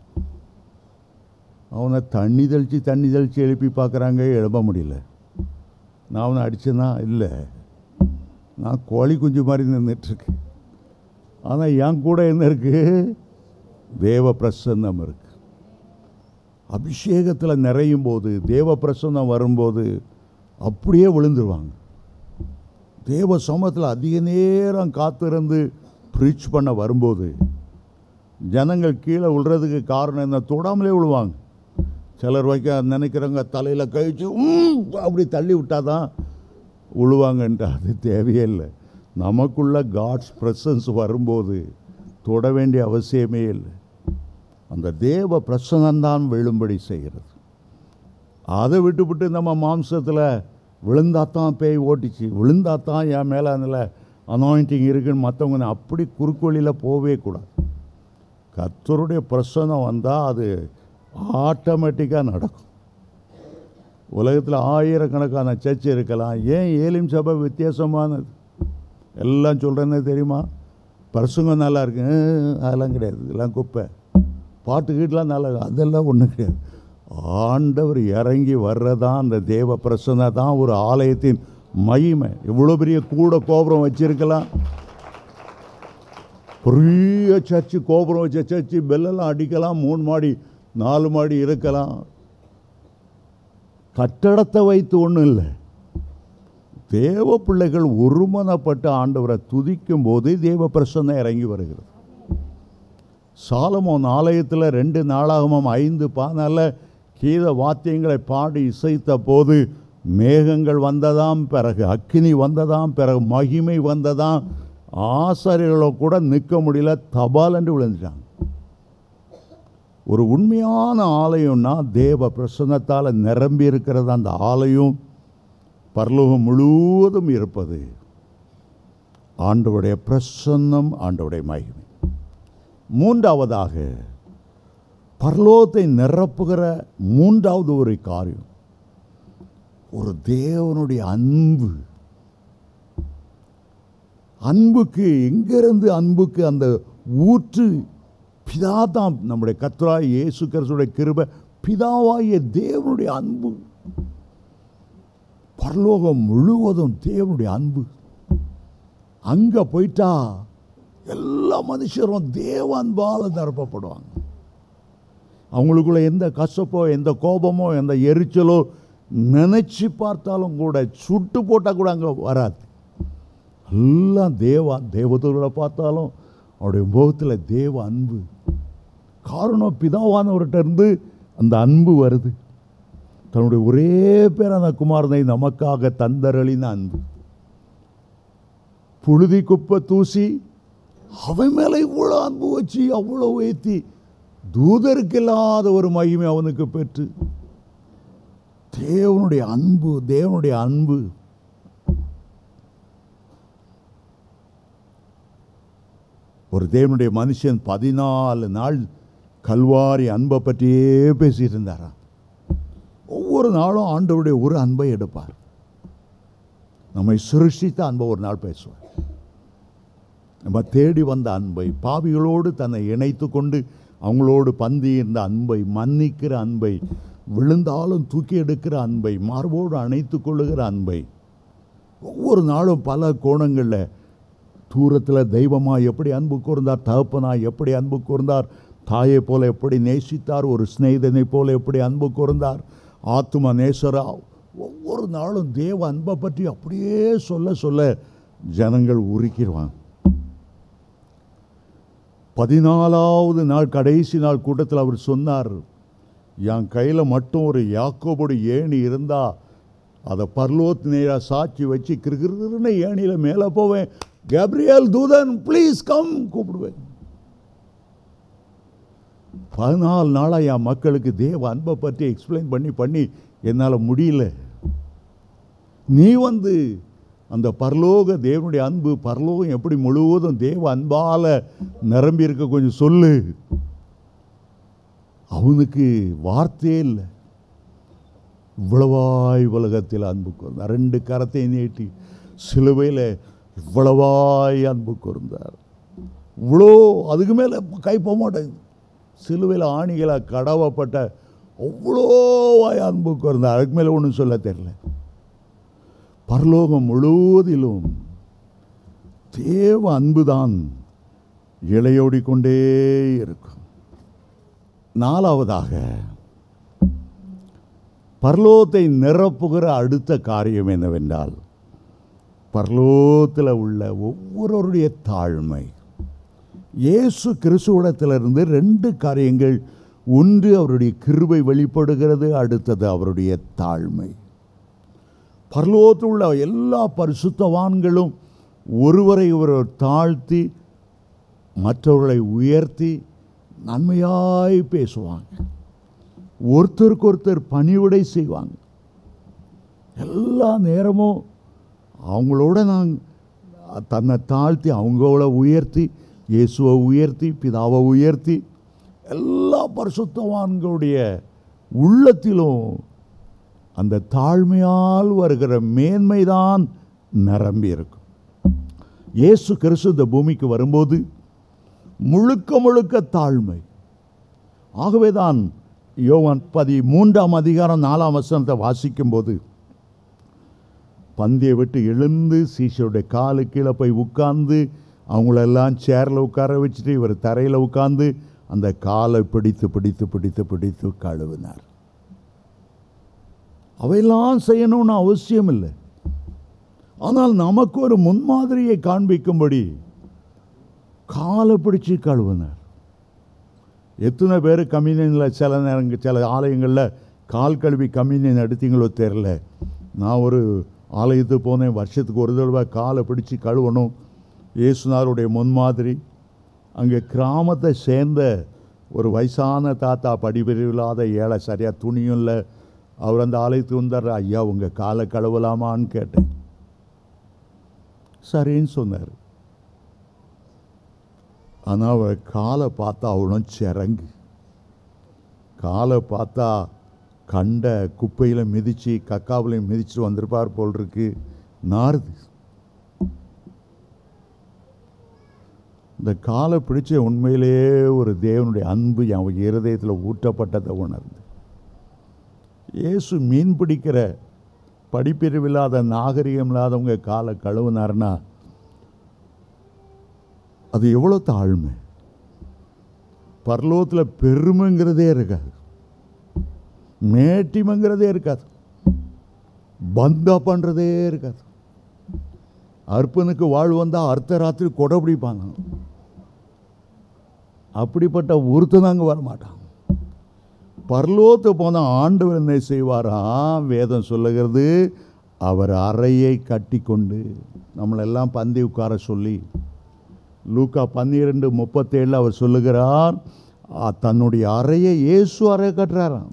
Speaker 1: அவனை தண்ணி தெளித்து தண்ணி தெளித்து எழுப்பி பார்க்குறாங்க எழுப்ப முடியல நான் அவனை அடிச்சேனா இல்லை நான் கோழி குஞ்சு மாதிரி நின்றுட்டுருக்கேன் ஆனால் என் கூட என்ன இருக்குது தேவ பிரசன்னம் இருக்கு அபிஷேகத்தில் நிறையும் போது தேவ பிரசன்னம் வரும்போது அப்படியே விழுந்துருவாங்க தேவ சமூகத்தில் அதிக நேரம் காத்திருந்து ப்ரீச் பண்ண வரும்போது ஜனங்கள் கீழே விழுறதுக்கு காரணம் என்ன தொடாமலே விழுவாங்க சிலர் வைக்க நினைக்கிறவங்க தலையில் கழிச்சு "உம்" அப்படி தள்ளி விட்டாதான் விழுவாங்கன்ட்டு அது தேவையே இல்லை நமக்குள்ள காட்ஸ் ப்ரெசன்ஸ் வரும்போது தொட வேண்டிய அவசியமே இல்லை அந்த தேவ பிரசனம்தான் விழும்படி செய்கிறது அதை விட்டுவிட்டு நம்ம மாம்சத்தில் விழுந்தாத்தான் பேய் ஓட்டிச்சு விழுந்தாத்தான் என் மேலே அதில் அனாயிண்டிங் இருக்குன்னு மற்றவங்க அப்படி குறுக்கோளியில் போகவே கூடாது கர்த்தருடைய பிரசனம் வந்தால் அது ஆட்டோமேட்டிக்காக நடக்கும் உலகத்தில் ஆயிரக்கணக்கான சர்ச் இருக்கலாம் ஏன் ஏலிம் சபை வித்தியாசமானது எல்லாம் சொல்கிறேன்னு தெரியுமா பிரசங்கம் நல்லா இருக்கு "அஹ், அதெல்லாம் கிடையாது இதெல்லாம் குப்பை பாட்டு கீட்டெலாம் நல்லா இருக்கு." அதெல்லாம் ஒன்றும் கிடையாது ஆண்டவர் இறங்கி வர்றதான் அந்த தேவ பிரசனை தான் ஒரு ஆலயத்தின் மகிமை இவ்வளோ பெரிய கூட கோபுரம் வச்சிருக்கலாம் பெரிய சர்ச்சு கோபுரம் வச்ச சர்ச்சு பெல்லெல்லாம் அடிக்கலாம் மூணு மாடி நாலு மாடி இருக்கலாம் கட்டடத்தை வைத்து ஒன்றும் இல்லை தேவ பிள்ளைகள் ஒருமனப்பட்டு ஆண்டவரை துதிக்கும் போது தேவ பிரசன்னை இறங்கி வருகிறது சாலமோன் ஆலயத்தில் ரெண்டு நாளாகமும் ஐந்து பானால கீத வாத்தியங்களை பாடி இசைத்த போது மேகங்கள் வந்ததாம் பிறகு அக்கினி வந்ததாம் பிறகு மகிமை வந்ததாம் ஆசாரியர்களோ கூட நிற்க முடியல தபால் என்று விழுந்துட்டாங்க ஒரு உண்மையான ஆலயம்னா தேவ பிரசன்னத்தால் நிரம்பி இருக்கிறது அந்த ஆலயம் பரலோகம் முழுவதும் இருப்பது ஆண்டவருடைய பிரசன்னம் ஆண்டவருடைய மகிமை மூன்றாவதாக பரலோகத்தை நிரப்புகிற மூன்றாவது ஒரு காரியம் ஒரு தேவனுடைய அன்பு அன்புக்கு எங்கிருந்து அன்புக்கு அந்த ஊற்று பிதா தான் நம்முடைய கத்ராய் இயேசு கிறிஸ்துடைய கிருபை பிதாவாகிய தேவனுடைய அன்பு பரலோகம் முழுவதும் தேவனுடைய அன்பு அங்க போயிட்டா எல்லா மனுஷரும் தேவ அன்பால் நிரப்பப்படுவாங்க அவங்களுக்குள்ள எந்த கசப்போ எந்த கோபமோ எந்த எரிச்சலோ நினைச்சு பார்த்தாலும் கூட சுட்டு போட்டால் கூட அங்கே வராது எல்லாம் தேவா தேவதூர்களை பார்த்தாலும் அவருடைய முகத்தில் தேவ அன்பு காரணம் பிதாவானவர்கிட்ட இருந்து அந்த அன்பு வருது தன்னுடைய ஒரே பேரான குமாரனை நமக்காக தந்தரளின அன்பு புழுதி குப்பை தூசி அவன் மேலே இவ்வளோ அன்பு வச்சு அவ்வளோ ஏற்றி தூதருக்கு இல்லாத ஒரு மகிமை அவனுக்கு பெற்று தேவனுடைய அன்பு தேவனுடைய அன்பு ஒரு தேவனுடைய மனுஷன் பதினாலு நாள் கல்வாரி அன்பை பற்றியே பேசிட்டு இருந்தாராம் ஒவ்வொரு நாளும் ஆண்டவருடைய ஒரு அன்பை எடுப்பார் நம்மை சிருஷ்டித்த அன்பை ஒரு நாள் பேசுவார் நம்ம தேடி வந்த அன்பை பாவிகளோடு தன்னை இணைத்து கொண்டு அவங்களோடு பந்தி இருந்த அன்பை மன்னிக்கிற அன்பை விழுந்தாலும் தூக்கி எடுக்கிற அன்பை மார்போடு அணைத்து கொள்ளுகிற அன்பை ஒவ்வொரு நாளும் பல கோணங்களில் தூரத்தில் தெய்வமாக எப்படி அன்பு கூர்ந்தார் தகப்பனாய் எப்படி அன்பு கூர்ந்தார் தாயை போல எப்படி நேசித்தார் ஒரு சிநேகிதனை போல எப்படி அன்பு கூர்ந்தார் ஆத்தும நேசரா ஒவ்வொரு நாளும் தேவ அன்பை பற்றி அப்படியே சொல்ல சொல்ல ஜனங்கள் உருக்கிடுவாங்க பதினாலாவது நாள் கடைசி நாள் கூட்டத்தில் அவர் சொன்னார் என் கையில் மட்டும் ஒரு யாக்கோபோடு ஏணி இருந்தா அதை பர்லோத் நேராக சாட்சி வச்சு கிருகிருன்னு ஏணியில் மேலே போவேன் கேப்ரியல் தூதன் ப்ளீஸ் கம் கூப்பிடுவேன் பதினாலு நாளாக என் மக்களுக்கு தேவ அன்பை பற்றி எக்ஸ்பிளைன் பண்ணி பண்ணி என்னால் முடியல நீ வந்து அந்த பரலோக தேவனுடைய அன்பு பரலோகம் எப்படி முழுவதும் தேவ அன்பால் நிரம்பி இருக்க கொஞ்சம் சொல்லு அவனுக்கு வார்த்தையே இல்லை இவ்வளவாய் உலகத்தில் அன்பு கூர்ந்தார் ரெண்டு கரத்தை நீட்டி சிலுவையில் இவ்வளவாய் அன்பு கூர்ந்தார் இவ்வளோ அதுக்கு மேலே கை போக மாட்டேங்குது சிலுவையில் ஆணிகளை கடவப்பட்ட அவ்வளோவாய் அன்பு கூர்ந்தார் அதுக்கு மேலே ஒன்றும் சொல்ல தெரியல பரலோகம் முழுவதிலும் தேவ அன்புதான் இளையோடிக்கொண்டே இருக்கும் நாலாவதாக பரலோகத்தை நிரப்புகிற அடுத்த காரியம் என்னவென்றால் பரலோகத்தில் உள்ள ஒவ்வொருவருடைய தாழ்மை இயேசு கிறிஸ்துவிடத்திலிருந்து ரெண்டு காரியங்கள் ஒன்று அவருடைய கிருபை வெளிப்படுகிறது அடுத்தது அவருடைய தாழ்மை பரலோகத்தில் உள்ள எல்லா பரிசுத்தவான்களும் ஒருவரை ஒருவர் தாழ்த்தி மற்றவர்களை உயர்த்தி நன்மையாய் பேசுவாங்க ஒருத்தருக்கு ஒருத்தர் பணிவிடை செய்வாங்க எல்லா நேரமும் அவங்களோட நான் தன்னை தாழ்த்தி அவங்கள உயர்த்தி இயேசுவை உயர்த்தி பிதாவை உயர்த்தி எல்லா பரிசுத்தவான்களுடைய உள்ளத்திலும் அந்த தாழ்மையால் வருகிற மேன்மைதான் நிரம்பி இருக்கும் இயேசு கிறிஸ்து இந்த பூமிக்கு வரும்போது முழுக்க முழுக்க தாழ்மை ஆகவே தான் யோவான் பதி மூன்றாம் அதிகாரம் நாலாம் வசனத்தை வாசிக்கும்போது பந்தியை விட்டு எழுந்து சீஷருடைய காலு கீழே போய் உட்கார்ந்து அவங்களெல்லாம் சேரில் உட்கார வச்சுட்டு இவர் தரையில் உட்கார்ந்து அந்த காலை பிடித்து பிடித்து பிடித்து பிடித்து கழுவினார் அவையெல்லாம் செய்யணும்னு அவசியம் இல்லை ஆனால் நமக்கு ஒரு முன்மாதிரியை காண்பிக்கும்படி காலை பிடிச்சு கழுவினார் எத்தனை பேர் கம்யூனியனில் சில நேரங்கள் சில ஆலயங்களில் கால் கழுவி கம்யூனியன் எடுத்தீங்களோ தெரில நான் ஒரு ஆலயத்துக்கு போனேன் வருஷத்துக்கு ஒரு தடவை காலை பிடிச்சு கழுவணும் இயேசுனாருடைய முன்மாதிரி அங்கே கிராமத்தை சேர்ந்த ஒரு வயசான தாத்தா படிப்பிரிவில்லாத ஏழை சரியாக துணியும் இல்லை அவர் அந்த ஆலயத்துக்கு வந்தார் ஐயா உங்கள் காலை கழுவலாமான்னு கேட்டேன் சரின்னு சொன்னார் ஆனால் அவர் காலை பார்த்தா அவ்வளோ சிறங்கு காலை பார்த்தா கண்ட குப்பையில் மிதித்து கக்காவிலையும் மிதிச்சுட்டு வந்திருப்பார் போல் இருக்கு நாறுது இந்த காலை பிடிச்ச உண்மையிலேயே ஒரு தேவனுடைய அன்பு என் இருதயத்தில் ஊட்டப்பட்டதை உணர்ந்து இயேசு மீன் பிடிக்கிற படிப்பிரிவு இல்லாத நாகரிகம் இல்லாதவங்க காலை கழுவுனாருன்னா அது எவ்வளோ தாழ்மை பரலோகத்தில் பெருமைங்கிறதே இருக்காது மேட்டிமைங்கிறதே இருக்காது பந்தா பண்ணுறதே இருக்காது அர்ப்பனுக்கு வாழ் வந்தால் அர்த்த ராத்திரி கொடை பிடிப்பாங்க அப்படிப்பட்ட ஒருத்தன் அங்கே வரமாட்டான் பரலோத்து போனால் ஆண்டவர் என்ன செய்வாராம் வேதம் சொல்லுகிறது அவர் அறையை கட்டி கொண்டு நம்மளெல்லாம் பந்தி உட்கார சொல்லி லூக்கா பன்னிரெண்டு முப்பத்தேழில் அவர் சொல்லுகிறார் ஆ, தன்னுடைய அறையை இயேசு அறை கட்டுறாராம்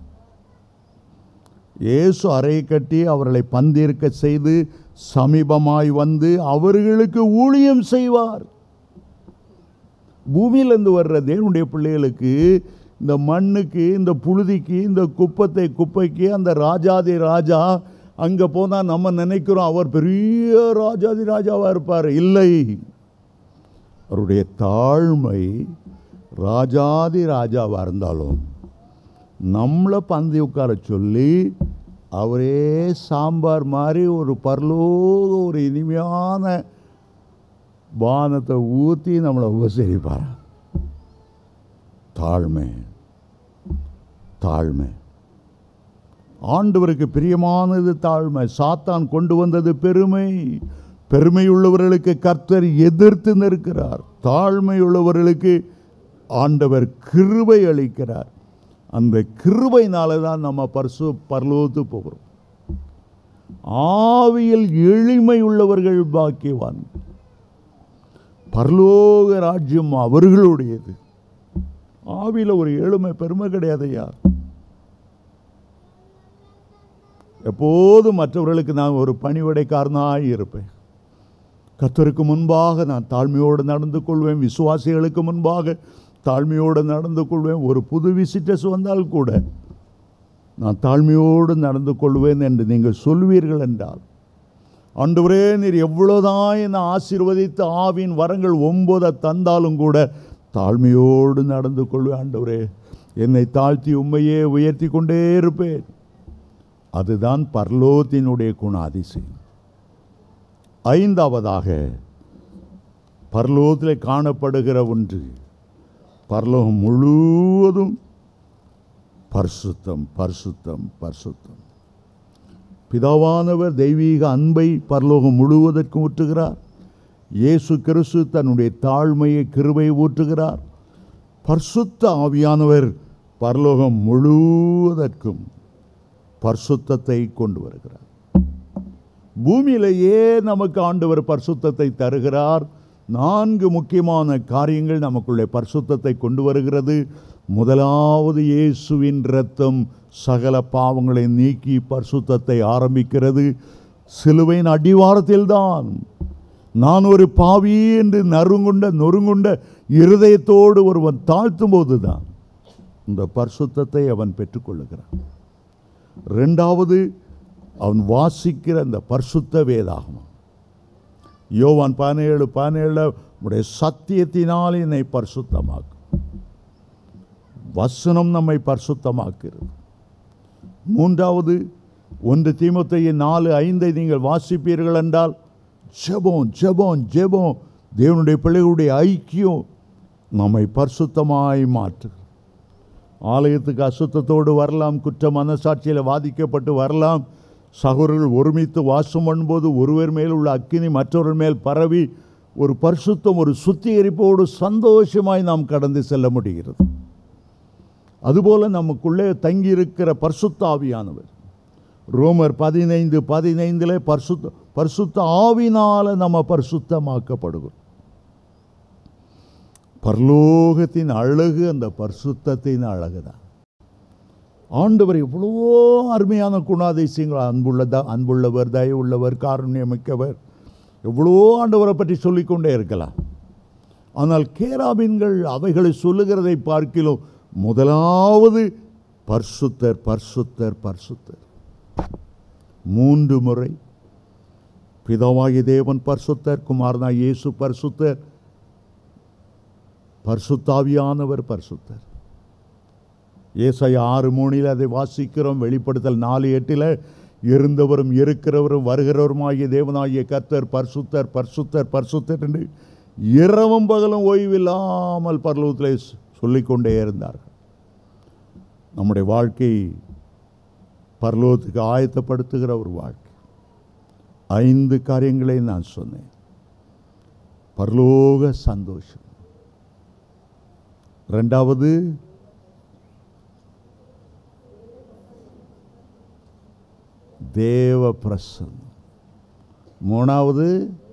Speaker 1: இயேசு அறையை கட்டி அவர்களை பந்திருக்க செய்து சமீபமாய் வந்து அவர்களுக்கு ஊழியம் செய்வார் பூமியிலேருந்து வர்ற தேவனுடைய பிள்ளைகளுக்கு இந்த மண்ணுக்கு இந்த புழுதிக்கு இந்த குப்பத்தை குப்பைக்கு அந்த ராஜாதி ராஜா அங்கே போனால் நம்ம நினைக்கிறோம் அவர் பெரிய ராஜாதி ராஜாவாக இருப்பார் இல்லை அவருடைய தாழ்மை ராஜாதி ராஜாவாக இருந்தாலும் நம்மளை பந்தி உட்கார சொல்லி அவரே சாம்பார் மாதிரி ஒரு பரலோக ஒரு இனிமையான பானத்தை ஊற்றி நம்மளை உபசரிப்பார் தாழ்மை தாழ்மை ஆண்டவருக்கு பிரியமானது தாழ்மை சாத்தான் கொண்டு வந்தது பெருமை பெருமையுள்ளவர்களுக்கு கர்த்தர் எதிர்த்து நிற்கிறார் தாழ்மையுள்ளவர்களுக்கு ஆண்டவர் கிருபை அளிக்கிறார் அந்த கிருபைனால தான் நம்ம பரிசு பரலோத்து போகிறோம் ஆவியில் எளிமை உள்ளவர்கள் பாக்கியவான் பரலோக ராஜ்யம் அவர்களுடையது ஆவியில் ஒரு எளிமை பெருமை கிடையாதையா எப்போதும் மற்றவர்களுக்கு நான் ஒரு பணிவிடைக்காரனாய் இருப்பேன் கத்தருக்கு முன்பாக நான் தாழ்மையோடு நடந்து கொள்வேன் விசுவாசிகளுக்கு முன்பாக தாழ்மையோடு நடந்து கொள்வேன் ஒரு புது விசிட்டர்ஸ் வந்தால் கூட நான் தாழ்மையோடு நடந்து கொள்வேன் என்று நீங்கள் சொல்வீர்கள் என்றால் ஆண்டவரே நீர் எவ்வளோதான் என்னை ஆசீர்வதித்து ஆவின் வரங்கள் ஒன்பதை தந்தாலும் கூட தாழ்மையோடு நடந்து கொள்வேன் ஆண்டவரே என்னை தாழ்த்தி உண்மையே உயர்த்தி கொண்டே இருப்பேன் அதுதான் பர்லோத்தினுடைய குணாதிசயம் ஐந்தாவதாக பரலோகத்தில் காணப்படுகிற ஒன்று பரலோகம் முழுவதும் பரிசுத்தம் பரிசுத்தம் பரிசுத்தம் பிதாவானவர் தெய்வீக அன்பை பரலோகம் முழுவதற்கும் ஊற்றுகிறார் இயேசு கிறிஸ்து தன்னுடைய தாழ்மையை கிருபை ஊற்றுகிறார் பரிசுத்த ஆவியானவர் பரலோகம் முழுவதற்கும் பரிசுத்தத்தை கொண்டு வருகிறார் பூமியிலேயே நமக்கு ஆண்டவர் பரிசுத்தத்தை தருகிறார் நான்கு முக்கியமான காரியங்கள் நமக்குள்ளே பரிசுத்தத்தை கொண்டு வருகிறது முதலாவது இயேசுவின் இரத்தம் சகல பாவங்களை நீக்கி பரிசுத்தத்தை ஆரம்பிக்கிறது சிலுவையின் அடிவாரத்தில்தான் நான் ஒரு பாவி என்று நறுங்குண்ட நொறுங்குண்ட இருதயத்தோடு ஒருவன் தாழ்த்தும் போதுதான் இந்த பரிசுத்தத்தை அவன் பெற்றுக்கொள்ளுகிறான் ரெண்டாவது அவன் வாசிக்கிற அந்த பரிசுத்த வேதாகமம் யோவான் பதினேழு பதினேழு உடைய சத்தியத்தினால் என்னை பரிசுத்தமாக்கும் வசனம் நம்மை பரிசுத்தமாக்கிறது மூன்றாவது ஒன்று தீமத்தையின் நாலு ஐந்தை நீங்கள் வாசிப்பீர்கள் என்றால் ஜெபம் ஜெபம் ஜெபம் தேவனுடைய பிள்ளைகளுடைய ஐக்கியம் நம்மை பரிசுத்தமாய் மாற்றுகிறது ஆலயத்துக்கு அசுத்தத்தோடு வரலாம் குற்ற மனசாட்சியில் வாதிக்கப்பட்டு வரலாம் சகோதரர்கள் ஒருமித்து வாசம் பண்ணும்போது ஒருவர் மேல் உள்ள அக்கினி மற்றொருவர் மேல் பரவி ஒரு பரிசுத்தம் ஒரு சுத்திகரிப்போடு சந்தோஷமாய் நாம் கடந்து செல்ல முடிகிறது அதுபோல நமக்குள்ளே தங்கியிருக்கிற பரிசுத்த ஆவியானவர் ரோமர் பதினைந்து பதினைந்தில் பரிசுத்த பரிசுத்த ஆவினால நம்ம பரிசுத்தமாக்கப்படுகிறோம் பரலோகத்தின் அழகு அந்த பரிசுத்தத்தின் அழகு தான் ஆண்டவர் எவ்வளவோ அருமையான குணாதிசயங்கள் அன்புள்ளதா அன்புள்ளவர் தயவுள்ளவர் காருண்யமிக்கவர் எவ்வளோ ஆண்டவரை பற்றி சொல்லிக்கொண்டே இருக்கலாம் ஆனால் கேராபின்கள் அவைகளை சொல்லுகிறதை பார்க்கிலும் முதலாவது பர்சுத்தர் பர்சுத்தர் பர்சுத்தர் மூன்று முறை பிதாவாகிய தேவன் பரிசுத்தர் குமாரனா இயேசு பரிசுத்தர் பரிசுத்தாவியானவர் பரிசுத்தர் ஏசாயா ஆறு மூணில் அதை வாசிக்கிறோம் வெளிப்படுத்தல் நாலு எட்டில் இருந்தவரும் இருக்கிறவரும் வருகிறவருமாகிய தேவனாகிய கர்த்தர் பரிசுத்தர் பரிசுத்தர் பரிசுத்தர் என்று இரவும் பகலும் ஓய்வில்லாமல் பரலோகத்திலே சொல்லிக்கொண்டே இருந்தார்கள் நம்முடைய வாழ்க்கை பரலோகத்துக்கு ஆயத்தப்படுத்துகிற ஒரு வாழ்க்கை ஐந்து காரியங்களை நான் சொன்னேன் பரலோக சந்தோஷம் ரெண்டாவது தேவ பிரசன்னம் மூணாவது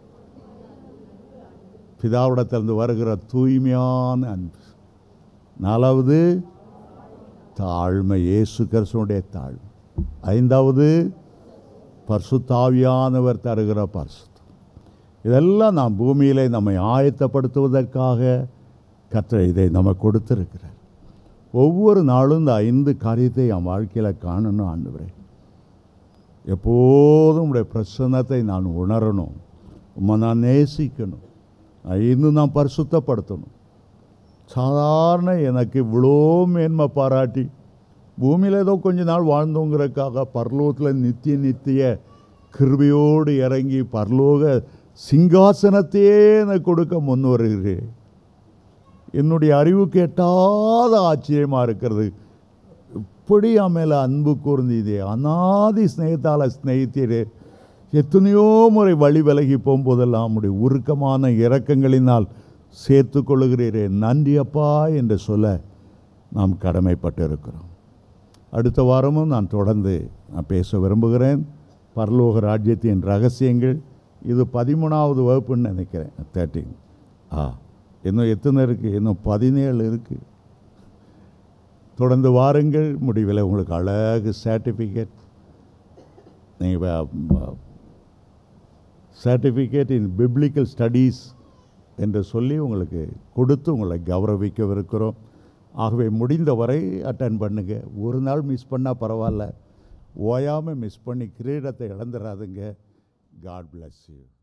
Speaker 1: பிதாவிடத்திலிருந்து வருகிற தூய்மையான அன்பு நாலாவது தாழ்மை இயேசு கிறிஸ்துவனுடைய தாழ்மை ஐந்தாவது பரிசுத்தாவியானவர் தருகிற பரிசுத்தம் இதெல்லாம் நாம் பூமியிலே நம்மை ஆயத்தப்படுத்துவதற்காக கற்ற இதை நம்ம கொடுத்திருக்கிறார் ஒவ்வொரு நாளும் இந்த ஐந்து காரியத்தை என் வாழ்க்கையில் காணணும் ஆண்டவரே எப்போதும் உடைய பிரசன்னத்தை நான் உணரணும் உம்மை நான் நேசிக்கணும் நான் இன்னும் நான் பரிசுத்தப்படுத்தணும் சாதாரண எனக்கு இவ்வளோ மேன்மை பாராட்டி பூமியில் ஏதோ கொஞ்ச நாள் வாழ்ந்தோங்கிறதுக்காக பரலோகத்தில் நித்திய நித்திய கிருபையோடு இறங்கி பரலோக சிங்காசனத்தையே எனக்கு கொடுக்க முன் வருகிறேன் என்னுடைய அறிவுக்கு எட்டாத ஆச்சரியமாக இருக்கிறது இப்படி என் மேலே அன்பு கூர்ந்தீதே அனாதி ஸ்நேகத்தால் ஸ்நேகித்தீரே எத்தனையோ முறை வழி விலகி போகும்போதெல்லாம் உம்முடைய உருக்கமான இரக்கங்களினால் சேர்த்து கொள்ளுகிறீரே நன்றி அப்பா என்று சொல்ல நாம் கடமைப்பட்டு இருக்கிறோம் அடுத்த வாரமும் நான் தொடர்ந்து நான் பேச விரும்புகிறேன் பரலோக ராஜ்யத்தின் ரகசியங்கள் இது பதிமூணாவது வகுப்புன்னு நினைக்கிறேன் தேர்ட்டீன் ஆ இன்னும் எத்தனை இருக்குது இன்னும் பதினேழு இருக்குது தொடர்ந்து வாருங்கள் முடிவில் உங்களுக்கு அழகு சர்டிஃபிகேட் நீங்கள் சர்டிஃபிகேட் இன் பிப்ளிக்கல் ஸ்டடீஸ் என்று சொல்லி உங்களுக்கு கொடுத்து உங்களை கௌரவிக்கவிருக்கிறோம் ஆகவே முடிந்தவரை அட்டன் பண்ணுங்க ஒரு நாள் மிஸ் பண்ணால் பரவாயில்ல ஓயாமல் மிஸ் பண்ணி கிரீடத்தை இழந்துடாதுங்க காட் bless you